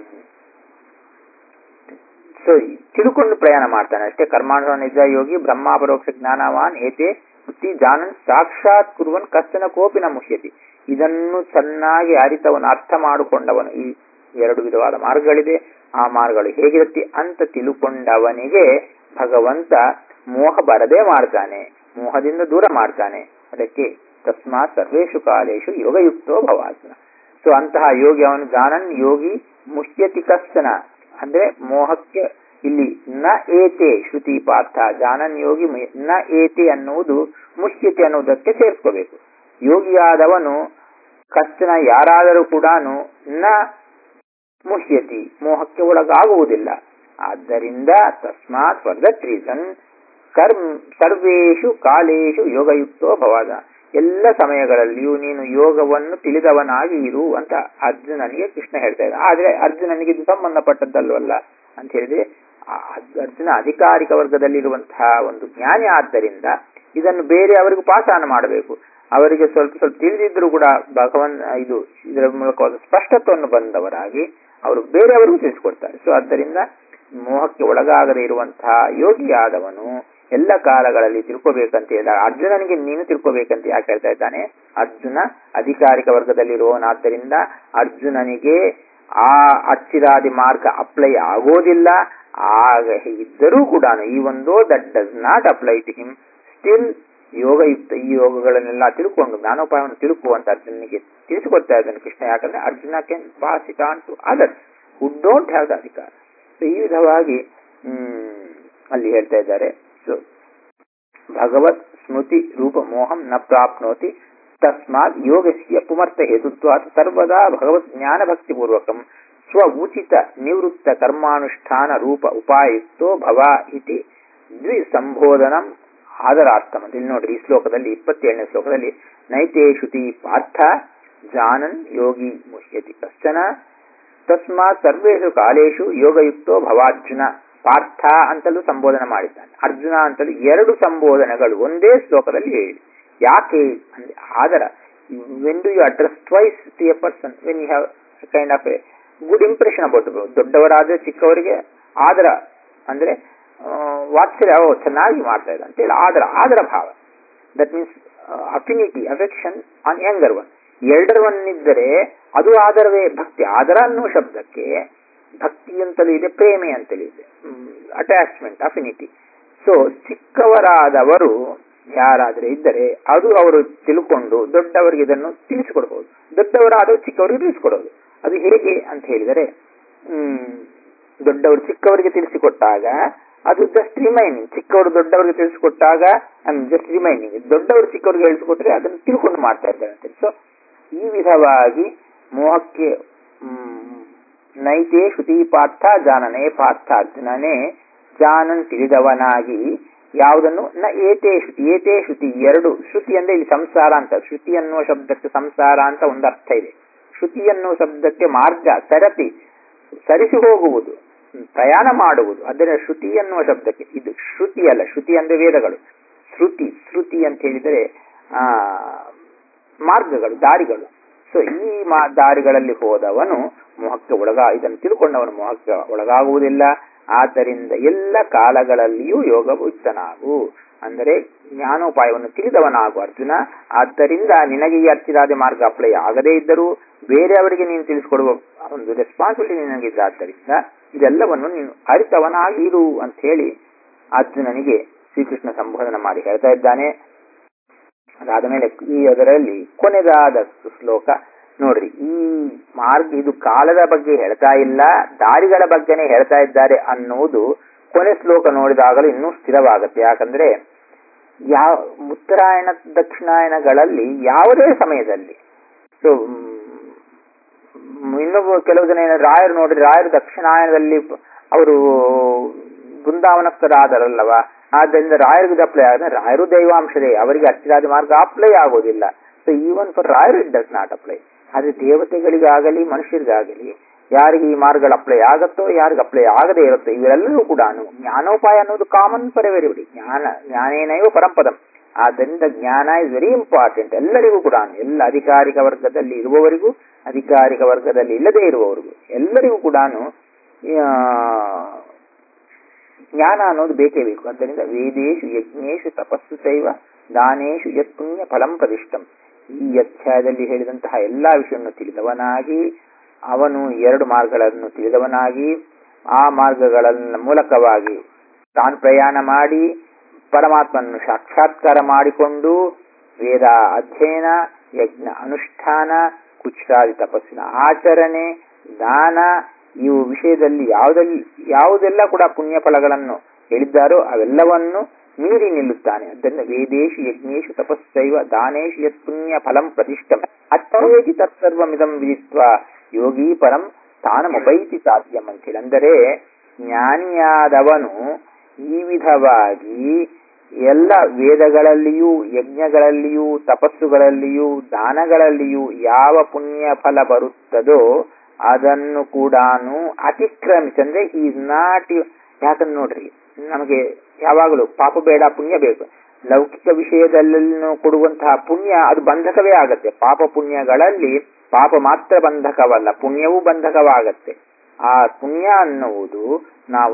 ಸೊ ತಿಳ್ಕೊಂಡು ಪ್ರಯಾಣ ಮಾಡ್ತಾನೆ ಅಷ್ಟೇ ಕರ್ಮಾನುಷ್ಠಾನ ನಿಜ ಯೋಗಿ ಬ್ರಹ್ಮಾಪರೋಕ್ಷ ಜ್ಞಾನವಾನ್ ಏತೆ ಬುದ್ಧಿ ಜಾನನ್ ಸಾಕ್ಷಾತ್ ಕುರುವನ್ ಕಷ್ಟನ ಕೋಪಿನ ಮುಹ್ಯತಿ ಇದನ್ನು ಚೆನ್ನಾಗಿ ಅರಿತವನು ಅರ್ಥ ಮಾಡಿಕೊಂಡವನು ಈ ಎರಡು ವಿಧವಾದ ಮಾರ್ಗಗಳಿದೆ ಆ ಮಾರ್ಗಗಳು ಹೇಗಿರುತ್ತೆ ಅಂತ ತಿಳ್ಕೊಂಡವನಿಗೆ ಭಗವಂತ ಮೋಹ ಬರದೇ ಮಾಡ್ತಾನೆ ಮೋಹದಿಂದ ದೂರ ಮಾಡ್ತಾನೆ ಅದಕ್ಕೆ ತಸ್ಮಾತ್ ಸರ್ವೇಶು ಕಾಲೇಶು ಯೋಗಯುಕ್ತೋ ಭವಾತ್ಮ ಸೊ ಅಂತಹ ಯೋಗಿ ಅವನು ಜಾನನ್ ಯೋಗಿ ಮುಹ್ಯತಿ ಕಷ್ಟನ ಅಂದ್ರೆ ಮೋಹಕ್ಕೆ ಇಲ್ಲಿ ನ ಏತೆ ಶ್ರುತಿ ಪಾರ್ಥ ಜಾನನ್ ಯೋಗಿ ನ ಏತೆ ಅನ್ನುವುದು ಮುಹ್ಯತೆ ಅನ್ನುವುದಕ್ಕೆ ಸೇರಿಸ್ಕೋಬೇಕು ಯೋಗಿಯಾದವನು ಕಷ್ಟನ ಯಾರಾದರೂ ಕೂಡ ನ ಮುಹ್ಯತಿ ಮೋಹಕ್ಕೆ ಒಳಗಾಗುವುದಿಲ್ಲ ಆದ್ದರಿಂದ ತಸ್ಮಾತ್ ಫಾರ್ ದಟ್ ರೀಸನ್ ಕರ್ಮ್ ಸರ್ವೇಶು ಕಾಲೇಶು ಯೋಗಯುಕ್ತೋ ಭವಾದ ಎಲ್ಲ ಸಮಯಗಳಲ್ಲಿಯೂ ನೀನು ಯೋಗವನ್ನು ತಿಳಿದವನಾಗಿ ಇರು ಅಂತ ಅರ್ಜುನನಿಗೆ ಕೃಷ್ಣ ಹೇಳ್ತಾ ಇದ್ದ ಆದ್ರೆ ಅರ್ಜುನನಿಗೆ ಇದು ಸಂಬಂಧಪಟ್ಟದ್ದಲ್ವಲ್ಲ ಅಂತ ಹೇಳಿದ್ರೆ ಅರ್ಜುನ ಅಧಿಕಾರಿಕ ವರ್ಗದಲ್ಲಿರುವಂತಹ ಒಂದು ಜ್ಞಾನಿ ಆದ್ದರಿಂದ ಇದನ್ನು ಬೇರೆ ಅವರಿಗೂ ಪಾಸಾನ ಮಾಡಬೇಕು ಅವರಿಗೆ ಸ್ವಲ್ಪ ಸ್ವಲ್ಪ ತಿಳಿದಿದ್ರು ಕೂಡ ಭಗವನ್ ಇದು ಇದರ ಮೂಲಕವಾದ ಸ್ಪಷ್ಟತ್ವವನ್ನು ಬಂದವರಾಗಿ ಅವರು ಬೇರೆಯವರಿಗೂ ತಿಳಿಸಿಕೊಡ್ತಾರೆ ಸೊ ಆದ್ದರಿಂದ ಮೋಹಕ್ಕೆ ಒಳಗಾಗದೇ ಇರುವಂತಹ ಯೋಗಿಯಾದವನು ಎಲ್ಲ ಕಾಲಗಳಲ್ಲಿ ತಿಳ್ಕೋಬೇಕಂತ ಹೇಳಿದ ಅರ್ಜುನನಿಗೆ ನೀನು ತಿಳ್ಕೋಬೇಕಂತ ಯಾಕೆ ಹೇಳ್ತಾ ಇದ್ದಾನೆ ಅರ್ಜುನ ಅಧಿಕಾರಿಕ ವರ್ಗದಲ್ಲಿರುವವನಾದ್ದರಿಂದ ಅರ್ಜುನನಿಗೆ ಆ ಅಚ್ಚಿರಾದಿ ಮಾರ್ಗ ಅಪ್ಲೈ ಆಗೋದಿಲ್ಲ ಆಗ ಇದ್ದರೂ ಕೂಡ ಈ ಒಂದೋ that does not apply to him still ಯೋಗಯುಕ್ತ ಈ ಯೋಗಗಳನ್ನೆಲ್ಲ ತಿಳ್ಕೊಂಡು ಜ್ಞಾನೋಪಾಯವನ್ನು ತಿಳ್ಕುವಂತ ಅರ್ಜುನಿಗೆ ತಿಳಿಸಿಕೊಡ್ತಾ ಇದ್ದಾನೆ ಕೃಷ್ಣ ಯಾಕಂದ್ರೆ Arjuna can pass it on to others who don't have the ಅಧಿಕಾರ ಸೊ ಈ ವಿಧವಾಗಿ ಹ್ಮ್ ಅಲ್ಲಿ ಹೇಳ್ತಾ ಇದ್ದಾರೆ ಸೊ ಭಗವತ್ ಸ್ಮೃತಿ ರೂಪ ಮೋಹಂ ನ ಪ್ರಾಪ್ನೋತಿ ತಸ್ಮಾತ್ ಯೋಗಸ್ಯ ಪುಮರ್ಥ ಹೇತುತ್ವಾತ್ ಸರ್ವದಾ ಭಗವತ್ ಜ್ಞಾನ ಭಕ್ತಿ ಪೂರ್ವಕಂ ಸ್ವ ಉಚಿತ ನಿವೃತ್ತ ಕರ್ಮಾನುಷ್ಠಾನ ರೂಪ ಉಪಾಯುಕ್ತೋ ಭವ ಇತಿ ದ್ವಿ ಸಂಬೋಧನಂ ಆದರಾರ್ಥಂ ಅಂತ ಇಲ್ಲಿ ನೋಡ್ರಿ ಈ ಶ್ಲೋಕದಲ್ಲಿ ಇಪ್ಪತ್ತೇಳನೇ ಶ್ಲೋಕದಲ್ಲಿ ನೈತೆ ಶ್ರುತಿ ಪಾರ್ಥ ಜಾನನ್ ಯೋಗಿ ಮುಹ್ಯತಿ ಕಶ್ಚನ ತಸ್ಮಾತ್ ಸರ್ವೇಷು ಕಾಲೇಶು ಯೋಗಯುಕ್ತೋ ಭವಾರ್ಜುನ ಪಾರ್ಥ ಅಂತಲೂ ಸಂಬೋಧನೆ ಮಾಡಿದ್ದಾನೆ ಅರ್ಜುನ ಅಂತಲೂ ಎರಡು ಸಂಬೋಧನೆಗಳು ಒಂದೇ ಶ್ಲೋಕದಲ್ಲಿ ಹೇಳಿ ಯಾಕೆ ಅಂದ್ರೆ ಆದರ when do you address twice to a person when you have kind of a good impression about ದೊಡ್ಡವರಾದ್ರೆ ಚಿಕ್ಕವರಿಗೆ ಆದರ ಅಂದ್ರೆ ವಾತ್ಸಲ್ಯ ಓ ಚೆನ್ನಾಗಿ ಮಾಡ್ತಾ ಇದ್ದ ಅಂತೇಳಿ ಆದರ ಆದರ ಭಾವ that means affinity affection on younger one elder one ಇದ್ದರೆ ಅದು ಆದರವೇ ಭಕ್ತಿ ಆದರ ಅನ್ನುವ ಶಬ್ದಕ್ಕೆ ಭಕ್ತಿ ಅಂತಲೂ ಇದೆ ಪ್ರೇಮೆ ಅಂತಲೂ ಇದೆ ಅಟ್ಯಾಚ್ಮೆಂಟ್ ಅಫಿನಿಟಿ ಸೊ ಚಿಕ್ಕವರಾದವರು ಯಾರಾದರೆ ಇದ್ದರೆ ಅದು ಅವರು ತಿಳ್ಕೊಂಡು ದೊಡ್ಡವರಿಗೆ ಇದನ್ನು ತಿಳಿಸಿಕೊಡ್ಬಹುದು ದೊಡ್ಡವರಾದರೂ ಚಿಕ್ಕವರಿಗೆ ತಿಳಿಸಿಕೊಡೋದು ಅದು ಹೇಗೆ ಅಂತ ಹೇಳಿದರೆ ಹ್ಮ್ ದೊಡ್ಡವರು ಚಿಕ್ಕವರಿಗೆ ತಿಳಿಸಿಕೊಟ್ಟಾಗ ಅದು ಜಸ್ಟ್ ರಿಮೈನಿಂಗ್ ಚಿಕ್ಕವರು ದೊಡ್ಡವರಿಗೆ ತಿಳಿಸಿಕೊಟ್ಟಾಗ ಐ ಮೀನ್ ಜಸ್ಟ್ ರಿಮೈನಿಂಗ್ ದೊಡ್ಡವರು ಚಿಕ್ಕವರಿಗೆ ಹೇಳಿಸಿಕೊಟ್ರೆ ಅದನ್ನು ತಿಳ್ಕೊಂಡು ಮಾಡ್ತಾ ಇದ್ದಾರೆ ಅಂತ ಸೊ ಈ ವಿಧವಾಗಿ ಮೋಹಕ್ಕೆ ನೈತೆ ಶ್ರುತಿ ಪಾರ್ಥ ಜಾನನೇ ಪಾರ್ಥ ಅರ್ಜುನನೇ ಜಾನನ್ ತಿಳಿದವನಾಗಿ ಯಾವುದನ್ನು ನ ಏತೇ ಶ್ರುತಿ ಏತೇ ಶ್ರುತಿ ಎರಡು ಶ್ರುತಿ ಅಂದ್ರೆ ಇಲ್ಲಿ ಸಂಸಾರ ಅಂತ ಶ್ರುತಿ ಅನ್ನುವ ಶಬ್ದಕ್ಕೆ ಸಂಸಾರ ಅಂತ ಒಂದು ಅರ್ಥ ಇದೆ ಶ್ರುತಿ ಅನ್ನುವ ಶಬ್ದಕ್ಕೆ ಮಾರ್ಗ ಸರತಿ ಸರಿಸಿ ಹೋಗುವುದು ಪ್ರಯಾಣ ಮಾಡುವುದು ಅದರ ಶ್ರುತಿ ಅನ್ನುವ ಶಬ್ದಕ್ಕೆ ಇದು ಶ್ರುತಿ ಅಲ್ಲ ಶ್ರುತಿ ಅಂದ್ರೆ ವೇದಗಳು ಶ್ರುತಿ ಶ್ರುತಿ ಅಂತ ಹೇಳಿದರೆ ಆ ಮಾರ್ಗಗಳು ದಾರಿಗಳು ಸೊ ಈ ಮಾ ದಾರಿಗಳಲ್ಲಿ ಹೋದವನು ಮೋಹಕ್ಕೆ ಒಳಗ ಇದನ್ನು ತಿಳ್ಕೊಂಡವನು ಮೋಹಕ್ಕೆ ಒಳಗಾಗುವುದಿಲ್ಲ ಆದ್ದರಿಂದ ಎಲ್ಲ ಕಾಲಗಳಲ್ಲಿಯೂ ಯೋಗಭೂತನಾಗು ಅಂದರೆ ಜ್ಞಾನೋಪಾಯವನ್ನು ತಿಳಿದವನಾಗು ಅರ್ಜುನ ಆದ್ದರಿಂದ ನಿನಗೆ ಈ ಅರ್ಚಿರಾದ ಮಾರ್ಗ ಅಪ್ಲೈ ಆಗದೇ ಇದ್ದರೂ ಬೇರೆಯವರಿಗೆ ನೀನು ತಿಳಿಸಿಕೊಡುವ ಒಂದು ರೆಸ್ಪಾನ್ಸಿಬಿಲಿಟಿ ನಿನಗಿದ್ದಾದ್ದರಿಂದ ಇದೆಲ್ಲವನ್ನು ನೀನು ಅರಿತವನಾಗಿ ಇರು ಅಂತ ಹೇಳಿ ಅರ್ಜುನನಿಗೆ ಶ್ರೀಕೃಷ್ಣ ಸಂಬೋಧನ ಮಾಡಿ ಹೇಳ್ತಾ ಇದ್ದಾನೆ ಅದಾದ ಮೇಲೆ ಈ ಅದರಲ್ಲಿ ಕೊನೆದಾದ ಶ್ಲೋಕ ನೋಡ್ರಿ ಈ ಮಾರ್ಗ ಇದು ಕಾಲದ ಬಗ್ಗೆ ಹೇಳ್ತಾ ಇಲ್ಲ ದಾರಿಗಳ ಬಗ್ಗೆನೇ ಹೇಳ್ತಾ ಇದ್ದಾರೆ ಅನ್ನುವುದು ಕೊನೆ ಶ್ಲೋಕ ನೋಡಿದಾಗಲೂ ಇನ್ನೂ ಸ್ಥಿರವಾಗುತ್ತೆ ಯಾಕಂದ್ರೆ ಯಾವ ಉತ್ತರಾಯಣ ದಕ್ಷಿಣಾಯನಗಳಲ್ಲಿ ಯಾವುದೇ ಸಮಯದಲ್ಲಿ ಸೊ ಇನ್ನೊಬ್ಬ ಕೆಲವು ಜನ ಏನಾದ್ರು ರಾಯರು ನೋಡ್ರಿ ರಾಯರು ದಕ್ಷಿಣಾಯನದಲ್ಲಿ ಅವರು ಬೃಂದಾವನಸ್ಥರಾದರಲ್ಲವ ಆದ್ದರಿಂದ ರಾಯರಿಗೆ ಅಪ್ಲೈ ಆದ್ರೆ ರಾಯರು ದೈವಾಂಶದೇ ಅವರಿಗೆ ಅಚ್ಚಿರಾದ ಮಾರ್ಗ ಅಪ್ಲೈ ಆಗೋದಿಲ್ಲ ಸೊ ಈವನ್ ಫಾರ್ ರಾಯರು ಇಟ್ ಡಸ್ ನಾಟ್ ಅಪ್ಲೈ ಆದ್ರೆ ದೇವತೆಗಳಿಗಾಗಲಿ ಮನುಷ್ಯರಿಗಾಗಲಿ ಯಾರಿಗೆ ಈ ಮಾರ್ಗಗಳು ಅಪ್ಲೈ ಆಗತ್ತೋ ಯಾರಿಗೆ ಅಪ್ಲೈ ಆಗದೇ ಇರುತ್ತೋ ಇವೆಲ್ಲರೂ ಕೂಡ ಜ್ಞಾನೋಪಾಯ ಅನ್ನೋದು ಕಾಮನ್ ಫಾರ್ ಎವರಿಬಡಿ ಜ್ಞಾನ ಜ್ಞಾನೇನೈವ ಪರಂಪದಂ ಆದ್ದರಿಂದ ಜ್ಞಾನ ಇಸ್ ವೆರಿ ಇಂಪಾರ್ಟೆಂಟ್ ಎಲ್ಲರಿಗೂ ಕೂಡ ಎಲ್ಲ ಅಧಿಕಾರಿಕ ವರ್ಗದಲ್ಲಿ ಇರುವವರಿಗೂ ಅಧಿಕಾರಿಕ ವರ್ಗದಲ್ಲಿ ಇಲ್ಲದೇ ಇರುವವರಿಗೂ ಎಲ್ಲರಿಗೂ ಕೂಡ ಜ್ಞಾನ ಅನ್ನೋದು ಬೇಕೇ ಬೇಕು ಆದ್ದರಿಂದ ವೇದೇಶು ಯಜ್ಞೇಶು ತಪಸ್ಸು ಚೈವ ದಾನೇಶು ಯತ್ ಪುಣ್ಯ ಫಲಂ ಪ್ರದಿಷ್ಟಂ ಈ ಅಧ್ಯಾಯದಲ್ಲಿ ಹೇಳಿದಂತಹ ಎಲ್ಲಾ ವಿಷಯವನ್ನು ತಿಳಿದವನಾಗಿ ಅವನು ಎರಡು ಮಾರ್ಗಗಳನ್ನು ತಿಳಿದವನಾಗಿ ಆ ಮಾರ್ಗಗಳ ಮೂಲಕವಾಗಿ ತಾನು ಪ್ರಯಾಣ ಮಾಡಿ ಪರಮಾತ್ಮನನ್ನು ಸಾಕ್ಷಾತ್ಕಾರ ಮಾಡಿಕೊಂಡು ವೇದ ಅಧ್ಯಯನ ಯಜ್ಞ ಅನುಷ್ಠಾನ ಕುಚ್ಚಾದಿ ತಪಸ್ಸಿನ ಆಚರಣೆ ದಾನ ಇವು ವಿಷಯದಲ್ಲಿ ಯಾವುದಲ್ಲಿ ಯಾವುದೆಲ್ಲ ಕೂಡ ಪುಣ್ಯ ಫಲಗಳನ್ನು ಹೇಳಿದ್ದಾರೋ ಅವೆಲ್ಲವನ್ನು ಮೀರಿ ನಿಲ್ಲುತ್ತಾನೆ ಅದರಿಂದ ವೇದೇಶು ಯಜ್ಞೇಶು ತಪಸ್ಸೈವ ದಾನೇಶು ಯತ್ ಪುಣ್ಯ ಫಲಂ ಪ್ರತಿಷ್ಠಂ ಅತ್ಯೇತಿ ತತ್ಸರ್ವಮಿದಂ ವಿದಿತ್ವ ಯೋಗಿ ಪರಂ ಸ್ಥಾನಮುಪೈತಿ ಸಾಧ್ಯಂ ಅಂತೇಳಿ ಅಂದರೆ ಜ್ಞಾನಿಯಾದವನು ಈ ವಿಧವಾಗಿ ಎಲ್ಲ ವೇದಗಳಲ್ಲಿಯೂ ಯಜ್ಞಗಳಲ್ಲಿಯೂ ತಪಸ್ಸುಗಳಲ್ಲಿಯೂ ದಾನಗಳಲ್ಲಿಯೂ ಯಾವ ಪುಣ್ಯ ಫಲ ಬರುತ್ತದೋ ಅದನ್ನು ಕೂಡ ಅತಿಕ್ರಮಿಸಿ ಅಂದ್ರೆ ಈಸ್ ನಾಟ್ ಯಾಕಂದ್ರೆ ನೋಡ್ರಿ ನಮಗೆ ಯಾವಾಗಲೂ ಪಾಪ ಬೇಡ ಪುಣ್ಯ ಬೇಕು ಲೌಕಿಕ ವಿಷಯದಲ್ಲಿ ಕೊಡುವಂತಹ ಪುಣ್ಯ ಅದು ಬಂಧಕವೇ ಆಗತ್ತೆ ಪಾಪ ಪುಣ್ಯಗಳಲ್ಲಿ ಪಾಪ ಮಾತ್ರ ಬಂಧಕವಲ್ಲ ಪುಣ್ಯವೂ ಬಂಧಕವಾಗತ್ತೆ ಆ ಪುಣ್ಯ ಅನ್ನುವುದು ನಾವು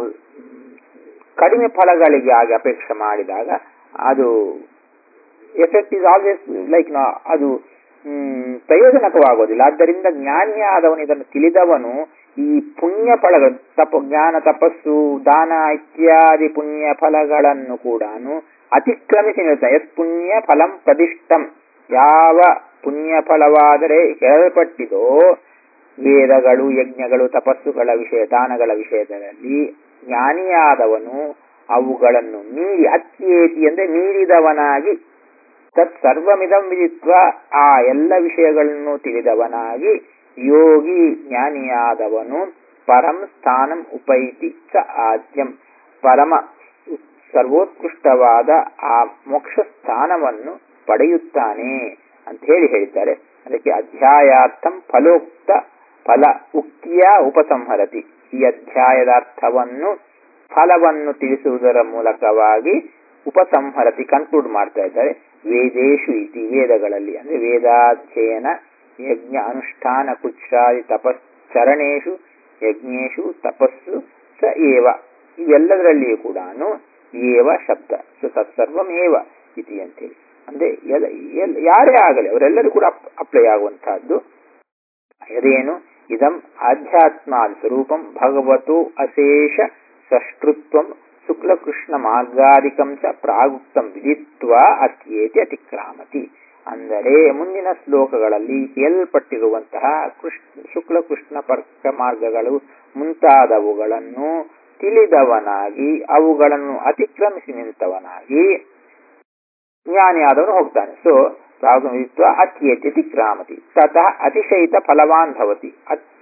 ಕಡಿಮೆ ಫಲಗಳಿಗೆ ಆಗಿ ಅಪೇಕ್ಷೆ ಮಾಡಿದಾಗ ಅದು ಎಫೆಕ್ಟ್ ಇಸ್ ಆಲ್ವೇಸ್ ಲೈಕ್ ಅದು ಪ್ರಯೋಜನಕವಾಗೋದಿಲ್ಲ ಆದ್ದರಿಂದ ಜ್ಞಾನಿಯಾದವನು ಇದನ್ನು ತಿಳಿದವನು ಈ ಪುಣ್ಯ ಫಲಗಳು ತಪ ಜ್ಞಾನ ತಪಸ್ಸು ದಾನ ಇತ್ಯಾದಿ ಪುಣ್ಯ ಫಲಗಳನ್ನು ಕೂಡ ಅತಿಕ್ರಮಿಸಿ ನಿಲ್ತಾನೆ ಯತ್ ಪುಣ್ಯ ಫಲಂ ಪ್ರದಿಷ್ಟಂ ಯಾವ ಪುಣ್ಯ ಫಲವಾದರೆ ಹೇಳಲ್ಪಟ್ಟಿದೋ ವೇದಗಳು ಯಜ್ಞಗಳು ತಪಸ್ಸುಗಳ ವಿಷಯ ದಾನಗಳ ವಿಷಯದಲ್ಲಿ ಜ್ಞಾನಿಯಾದವನು ಅವುಗಳನ್ನು ಮೀರಿ ಅತ್ಯೇತಿ ಅಂದ್ರೆ ಮೀರಿದವನಾಗಿ ತತ್ ಸರ್ವಮಿದಂ ವಿದಿತ್ವ ಆ ಎಲ್ಲ ವಿಷಯಗಳನ್ನು ತಿಳಿದವನಾಗಿ ಯೋಗಿ ಜ್ಞಾನಿಯಾದವನು ಪರಂ ಸ್ಥಾನಂ ಉಪೈತಿ ಚ ಆದ್ಯಂ ಪರಮ ಸರ್ವೋತ್ಕೃಷ್ಟವಾದ ಆ ಮೋಕ್ಷ ಸ್ಥಾನವನ್ನು ಪಡೆಯುತ್ತಾನೆ ಅಂತ ಹೇಳಿ ಹೇಳಿದ್ದಾರೆ ಅದಕ್ಕೆ ಅಧ್ಯಾಯಾರ್ಥಂ ಫಲೋಕ್ತ ಫಲ ಉಕ್ತಿಯ ಉಪಸಂಹರತಿ ಈ ಅಧ್ಯಾಯದ ಅರ್ಥವನ್ನು ಫಲವನ್ನು ತಿಳಿಸುವುದರ ಮೂಲಕವಾಗಿ ಉಪಸಂಹರತಿ ಕನ್ಕ್ಲೂಡ್ ಮಾಡ್ತಾ ಇದ್ದಾರೆ ವೇದೇಶು ಇತಿ ವೇದಗಳಲ್ಲಿ ಅಂದ್ರೆ ವೇದಾಧ್ಯಯನ ಯಜ್ಞ ಅನುಷ್ಠಾನ ಕುಚ್ಚಾದಿ ತಪಶ್ಚರಣೇಶು ಯಜ್ಞೇಶು ತಪಸ್ಸು ಸ ಏವ ಇವೆಲ್ಲದರಲ್ಲಿಯೂ ಕೂಡ ಏವ ಶಬ್ದ ಸೊ ತತ್ಸರ್ವಮೇವ ಇತಿ ಅಂತೇಳಿ ಅಂದ್ರೆ ಯಾರೇ ಆಗಲಿ ಅವರೆಲ್ಲರೂ ಕೂಡ ಅಪ್ಲೈ ಆಗುವಂತಹದ್ದು ಅದೇನು ಇದಂ ಆಧ್ಯಾತ್ಮಾದಿ ಸ್ವರೂಪಂ ಭಗವತು ಅಶೇಷ ಸಷ್ಟೃತ್ವಂ ಶುಕ್ಲಕೃಷ್ಣ ಮಾರ್ಗಾದಿಕಂ ಚ ಪ್ರಾಗುಕ್ತಂ ವಿದಿತ್ವ ಅತ್ಯೇತಿ ಅತಿಕ್ರಾಮತಿ ಅಂದರೆ ಮುಂದಿನ ಶ್ಲೋಕಗಳಲ್ಲಿ ಹೇಳಲ್ಪಟ್ಟಿರುವಂತಹ ಕೃಷ್ಣ ಶುಕ್ಲಕೃಷ್ಣ ಪರ್ಕ ಮಾರ್ಗಗಳು ಮುಂತಾದವುಗಳನ್ನು ತಿಳಿದವನಾಗಿ ಅವುಗಳನ್ನು ಅತಿಕ್ರಮಿಸಿ ನಿಂತವನಾಗಿ ಜ್ಞಾನಿಯಾದವನು ಹೋಗ್ತಾನೆ ಸೊ ಪ್ರಾಗುತ್ವ ಅತ್ಯೇತಿ ಅತಿಕ್ರಾಮತಿ ತತಃ ಅತಿಶಯಿತ ಫಲವಾನ್ ಭವತಿ ಅತ್ಯುಷ್ಟ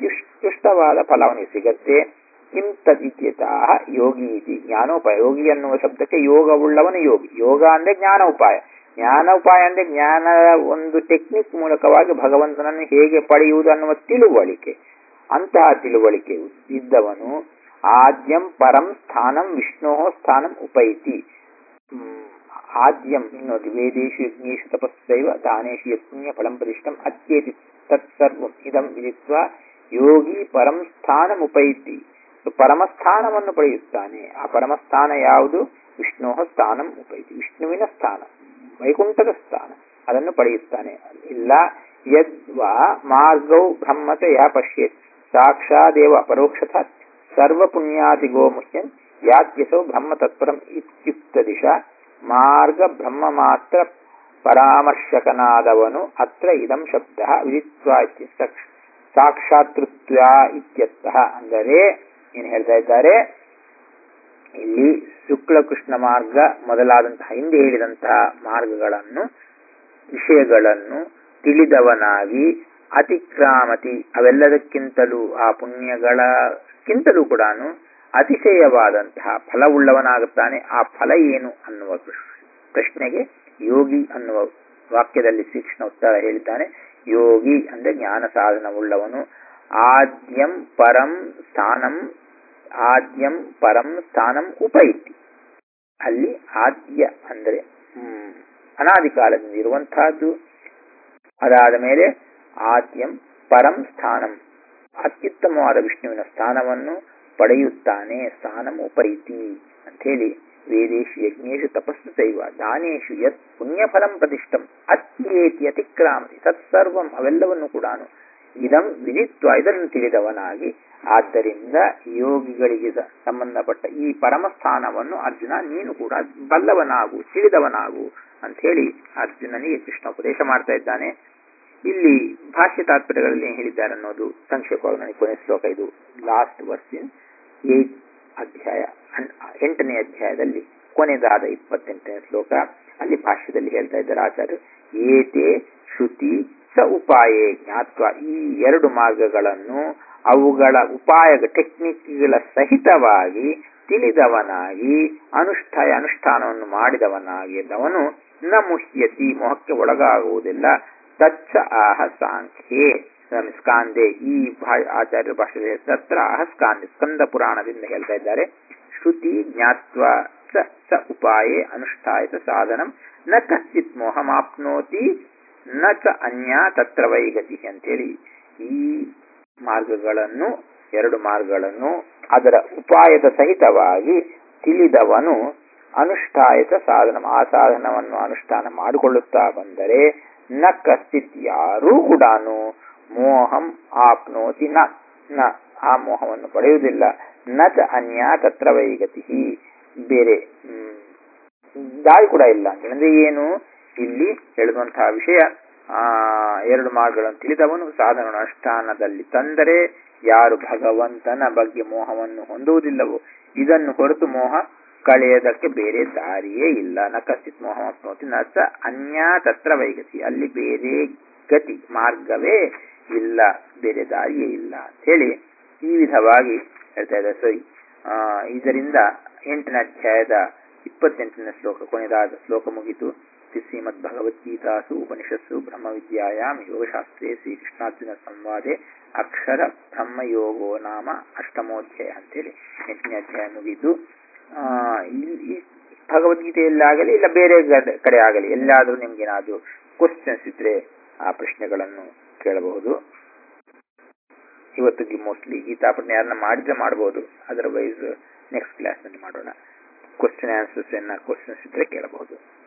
ಉತ್ಕೃಷ್ಟವಾದ ಫಲ ಅವನಿಗೆ ಸಿಗತ್ತೆ ಕಿಂತದಿತ್ಯತಃ ಯೋಗಿ ಇತಿ ಜ್ಞಾನೋಪಾಯ ಯೋಗಿ ಅನ್ನುವ ಶಬ್ದಕ್ಕೆ ಯೋಗವುಳ್ಳವನು ಯೋಗಿ ಯೋಗ ಅಂದ್ರೆ ಜ್ಞಾನೋಪಾಯ ಜ್ಞಾನೋಪಾಯ ಅಂದ್ರೆ ಜ್ಞಾನದ ಒಂದು ಟೆಕ್ನಿಕ್ ಮೂಲಕವಾಗಿ ಭಗವಂತನನ್ನು ಹೇಗೆ ಪಡೆಯುವುದು ಅನ್ನುವ ತಿಳುವಳಿಕೆ ಅಂತಹ ತಿಳುವಳಿಕೆ ಇದ್ದವನು ಆದ್ಯಂ ಪರಂ ಸ್ಥಾನಂ ವಿಷ್ಣೋ ಸ್ಥಾನಂ ಉಪೈತಿ ಹ್ಮ್, ಆದ್ಯಂ ಇನ್ನೊಂದು ವೇದೇಶು ಯಜ್ಞೇಶು ತಪಸ್ಸೈವ ದಾನೇಶು ಯಜ್ಞ ಫಲಂ ಪ್ರದಿಷ್ಟಂ ಅತ್ಯೇತಿ ತತ್ಸರ್ವಂ ಇದಂ ವಿದಿತ್ವ ಯೋಗಿ ಪರಂ ಸ್ಥಾನಂ ಉಪೈತಿ ಸೊ ಪರಮಸ್ಥಾನವನ್ನು ಪಡೆಯುತ್ತಾನೆ ಆ ಪರಮಸ್ಥಾನ ಯಾವುದು ವಿಷ್ಣೋ ಸ್ಥಾನಂ ಉಪೈತಿ ವಿಷ್ಣುವಿನ ಸ್ಥಾನ ವೈಕುಂಠದ ಸ್ಥಾನ ಅದನ್ನು ಪಡೆಯುತ್ತಾನೆ ಇಲ್ಲ ಯದ್ವಾ ಮಾರ್ಗೌ ಬ್ರಹ್ಮತೆ ಯಾ ಪಶ್ಯೇತ್ ಸಾಕ್ಷಾದೇವ ಪರೋಕ್ಷತ ಸರ್ವ ಪುಣ್ಯಾದಿಗೋ ಮುಹ್ಯನ್ ಯಾತ್ಯಸೋ ಬ್ರಹ್ಮ ತತ್ಪರಂ ಇತ್ಯುಕ್ತ ದಿಶ ಮಾರ್ಗ ಬ್ರಹ್ಮ ಮಾತ್ರ ಪರಾಮರ್ಶಕನಾದವನು ಅತ್ರ ಇದಂ ಶಬ್ದ ವಿದಿತ್ವ ಇತ್ಯರ್ಥ ಸಾಕ್ಷಾತೃತ್ವ ಇತ್ಯರ್ಥಃ ಅಂದರೆ ಏನು ಹೇಳ್ತಾ ಇದ್ದಾರೆ ಇಲ್ಲಿ ಶುಕ್ಲ ಕೃಷ್ಣ ಮಾರ್ಗ ಮೊದಲಾದಂತಹ ಹಿಂದೆ ಹೇಳಿದಂತಹ ಮಾರ್ಗಗಳನ್ನು ವಿಷಯಗಳನ್ನು ತಿಳಿದವನಾಗಿ ಅತಿಕ್ರಾಮತಿ ಅವೆಲ್ಲದಕ್ಕಿಂತಲೂ ಆ ಪುಣ್ಯಗಳಕ್ಕಿಂತಲೂ ಕೂಡ ಅತಿಶಯವಾದಂತಹ ಫಲವುಳ್ಳವನಾಗುತ್ತಾನೆ ಆ ಫಲ ಏನು ಅನ್ನುವ ಪ್ರಶ್- ಪ್ರಶ್ನೆಗೆ ಯೋಗಿ ಅನ್ನುವ ವಾಕ್ಯದಲ್ಲಿ ಶ್ರೀಕೃಷ್ಣ ಉತ್ತರ ಹೇಳಿದ್ದಾನೆ ಯೋಗಿ ಅಂದ್ರೆ ಜ್ಞಾನ ಸಾಧನವುಳ್ಳವನು ಆದ್ಯಂ ಪರಂ ಸ್ಥಾನಂ ಆದ್ಯಂ ಪರಂ ಸ್ಥಾನಂ ಉಪೈತಿ ಅಲ್ಲಿ ಆದ್ಯ ಅಂದರೆ ಹ್ಮ್, ಅನಾದಿ ಕಾಲದಿಂದ ಇರುವಂತಹದ್ದು ಅದಾದ ಮೇಲೆ ಆದ್ಯಂ ಪರಂ ಸ್ಥಾನಂ ಅತ್ಯುತ್ತಮವಾದ ವಿಷ್ಣುವಿನ ಸ್ಥಾನವನ್ನು ಪಡೆಯುತ್ತಾನೆ ಸ್ಥಾನಂ ಉಪೈತಿ ಅಂಥೇಳಿ ವೇದೇಶು ಯಜ್ಞೇಶು ತಪಸ್ಸು ಚೈವ ದಾನೇಶು ಯತ್ ಪುಣ್ಯಫಲಂ ಪ್ರತಿಷ್ಠಂ ಅತ್ಯೇತಿ ಅತಿಕ್ರಾಮತಿ ತತ್ಸರ್ವಂ ಅವೆಲ್ಲವನ್ನು ಕೂಡ ಇದಂ ವಿದಿತ್ವ ಇದನ್ನು ತಿಳಿದವನಾಗಿ ಆದ್ದರಿಂದ ಯೋಗಿಗಳಿಗೆ ಸ- ಸಂಬಂಧಪಟ್ಟ ಈ ಪರಮ ಸ್ಥಾನವನ್ನು ಅರ್ಜುನ ನೀನು ಕೂಡ ಬಲ್ಲವನಾಗು ತಿಳಿದವನಾಗು ಅಂತ ಹೇಳಿ ಅರ್ಜುನನಿಗೆ ಕೃಷ್ಣ ಉಪದೇಶ ಮಾಡ್ತಾ ಇದ್ದಾನೆ ಇಲ್ಲಿ ಭಾಷ್ಯ ತಾತ್ಪರ್ಯಗಳಲ್ಲಿ ಏನ್ ಹೇಳಿದ್ದಾರೆ ಅನ್ನೋದು ಸಂಕ್ಷೇಪವಾಗಿ ನನಗೆ ಕೊನೆ ಶ್ಲೋಕ ಇದು ಲಾಸ್ಟ್ ವರ್ಸಿನ್ ಏಟ್ ಅಧ್ಯಾಯ ಅನ್- ಎಂಟನೇ ಅಧ್ಯಾಯದಲ್ಲಿ ಕೊನೆದಾದ ಇಪ್ಪತ್ತೆಂಟನೇ ಶ್ಲೋಕ ಅಲ್ಲಿ ಭಾಷ್ಯದಲ್ಲಿ ಹೇಳ್ತಾ ಇದ್ದಾರೆ ಆಚಾರ್ಯರು ಏತೆ ಶ್ರುತಿ ಸ ಉಪಾಯೇ ಜ್ಞಾತ್ವ ಈ ಎರಡು ಮಾರ್ಗಗಳನ್ನು ಅವುಗಳ ಉಪಾಯ ಟೆಕ್ನಿಕ್ಗಳ ಸಹಿತವಾಗಿ ತಿಳಿದವನಾಗಿ ಅನುಷ್ಠಾಯ ಅನುಷ್ಠಾನವನ್ನು ಮಾಡಿದವನಾಗಿದ್ದವನು ನ ಮುಹ್ಯತಿ ಮೋಹಕ್ಕೆ ಒಳಗಾಗುವುದಿಲ್ಲ ತಚ್ಚ ಆಹ ಸಾಂಖ್ಯೆ ಸ್ವಾಮಿ ಸ್ಕಾಂದೆ ಈ ಭಾ- ಆಚಾರ್ಯ ಭಾಷೆ ತತ್ರ ಆಹ ಸ್ಕಾಂದೆ ಸ್ಕಂದ ಪುರಾಣದಿಂದ ಹೇಳ್ತಾ ಇದ್ದಾರೆ ಶ್ರುತಿ ಜ್ಞಾತ್ವ ಸ ಸ ಉಪಾಯೇ ಅನುಷ್ಠಾಯಿತ ಸಾಧನಂ ನ ಕಶ್ಚಿತ್ ಮೋಹಮಾಪ್ನೋತಿ ನ ಚ ಅನ್ಯ ತತ್ರ ವೈಗತಿ ಅಂತೇಳಿ ಈ ಮಾರ್ಗಗಳನ್ನು ಎರಡು ಮಾರ್ಗಗಳನ್ನು ಅದರ ಉಪಾಯದ ಸಹಿತವಾಗಿ ತಿಳಿದವನು ಅನುಷ್ಠಾಯಿತ ಸಾಧನ ಆ ಸಾಧನವನ್ನು ಅನುಷ್ಠಾನ ಮಾಡಿಕೊಳ್ಳುತ್ತಾ ಬಂದರೆ ನ ಕಶ್ಚಿತ್ ಯಾರೂ ಕೂಡ ಮೋಹಂ ಆಪ್ನೋತಿ ನ ನ ಆ ಮೋಹವನ್ನು ಪಡೆಯುವುದಿಲ್ಲ ನ ಚ ಅನ್ಯ ತತ್ರ ವೈಗತಿ ಬೇರೆ ಹ್ಮ್, ದಾರಿ ಕೂಡ ಇಲ್ಲ ಅಂದ್ರೆ ಏನು ಇಲ್ಲಿ ಹೇಳುವಂತಹ ವಿಷಯ ಆ ಎರಡು ಮಾರ್ಗಗಳನ್ನು ತಿಳಿದವನು ಸಾಧನ ಅನುಷ್ಠಾನದಲ್ಲಿ ತಂದರೆ ಯಾರು ಭಗವಂತನ ಬಗ್ಗೆ ಮೋಹವನ್ನು ಹೊಂದುವುದಿಲ್ಲವೋ ಇದನ್ನು ಹೊರತು ಮೋಹ ಕಳೆಯದಕ್ಕೆ ಬೇರೆ ದಾರಿಯೇ ಇಲ್ಲ ನ ಕಶ್ಚಿತ್ ಮೋಹಮಪ್ನೋತಿ ನ ಚ ಅನ್ಯ ತತ್ರ ವೈಗತಿ ಅಲ್ಲಿ ಬೇರೆ ಗತಿ ಮಾರ್ಗವೇ ಇಲ್ಲ ಬೇರೆ ದಾರಿಯೇ ಇಲ್ಲ ಅಂತ ಹೇಳಿ ಈ ವಿಧವಾಗಿ ಹೇಳ್ತಾ ಇದ್ದಾರೆ ಸೊ ಆ, ಇದರಿಂದ ಎಂಟನೇ ಅಧ್ಯಾಯದ ಇಪ್ಪತ್ತೆಂಟನೇ ಶ್ಲೋಕ ಕೊನೆಯದಾದ ಶ್ಲೋಕ ಮುಗಿತು ಶ್ರೀ ಶ್ರೀಮದ್ ಭಗವದ್ಗೀತಾಸು ಉಪನಿಷತ್ಸು ಬ್ರಹ್ಮವಿದ್ಯಾಯಾಮ್ ಯೋಗಶಾಸ್ತ್ರೇ ಶ್ರೀಕೃಷ್ಣಾರ್ಜುನ ಸಂವಾದೆ ಅಕ್ಷರ ಬ್ರಹ್ಮಯೋಗೋ ನಾಮ ಅಷ್ಟಮೋಧ್ಯಾಯ ಅಂತೇಳಿ ಎಂಟನೇ ಅಧ್ಯಾಯ ಮುಗಿತು ಆ, ಇಲ್ಲಿ ಈ ಭಗವದ್ಗೀತೆಯಲ್ಲಾಗಲಿ ಇಲ್ಲ ಬೇರೆ ಗದ- ಕಡೆ ಆಗಲಿ ಎಲ್ಲಾದರೂ ನಿಮ್ಗೇನಾದ್ರೂ ಕ್ವಶನ್ಸ್ ಇದ್ರೆ ಆ ಪ್ರಶ್ನೆಗಳನ್ನು ಕೇಳಬಹುದು ಇವತ್ತಿಗೆ ಮೋಸ್ಟ್ಲಿ ಗೀತಾಪಠ್ಯ ಯಾರನ್ನ ಮಾಡಿದ್ರೆ ಮಾಡಬಹುದು ಅದರ್ವೈಸ್ ನೆಕ್ಸ್ಟ್ ಕ್ಲಾಸ್ ನಲ್ಲಿ ಮಾಡೋಣ ಕ್ವಶನ್ ಆನ್ಸರ್ಸ್ ಕ್ವಶನ್ಸ್ ಇದ್ರೆ ಕೇಳಬಹುದು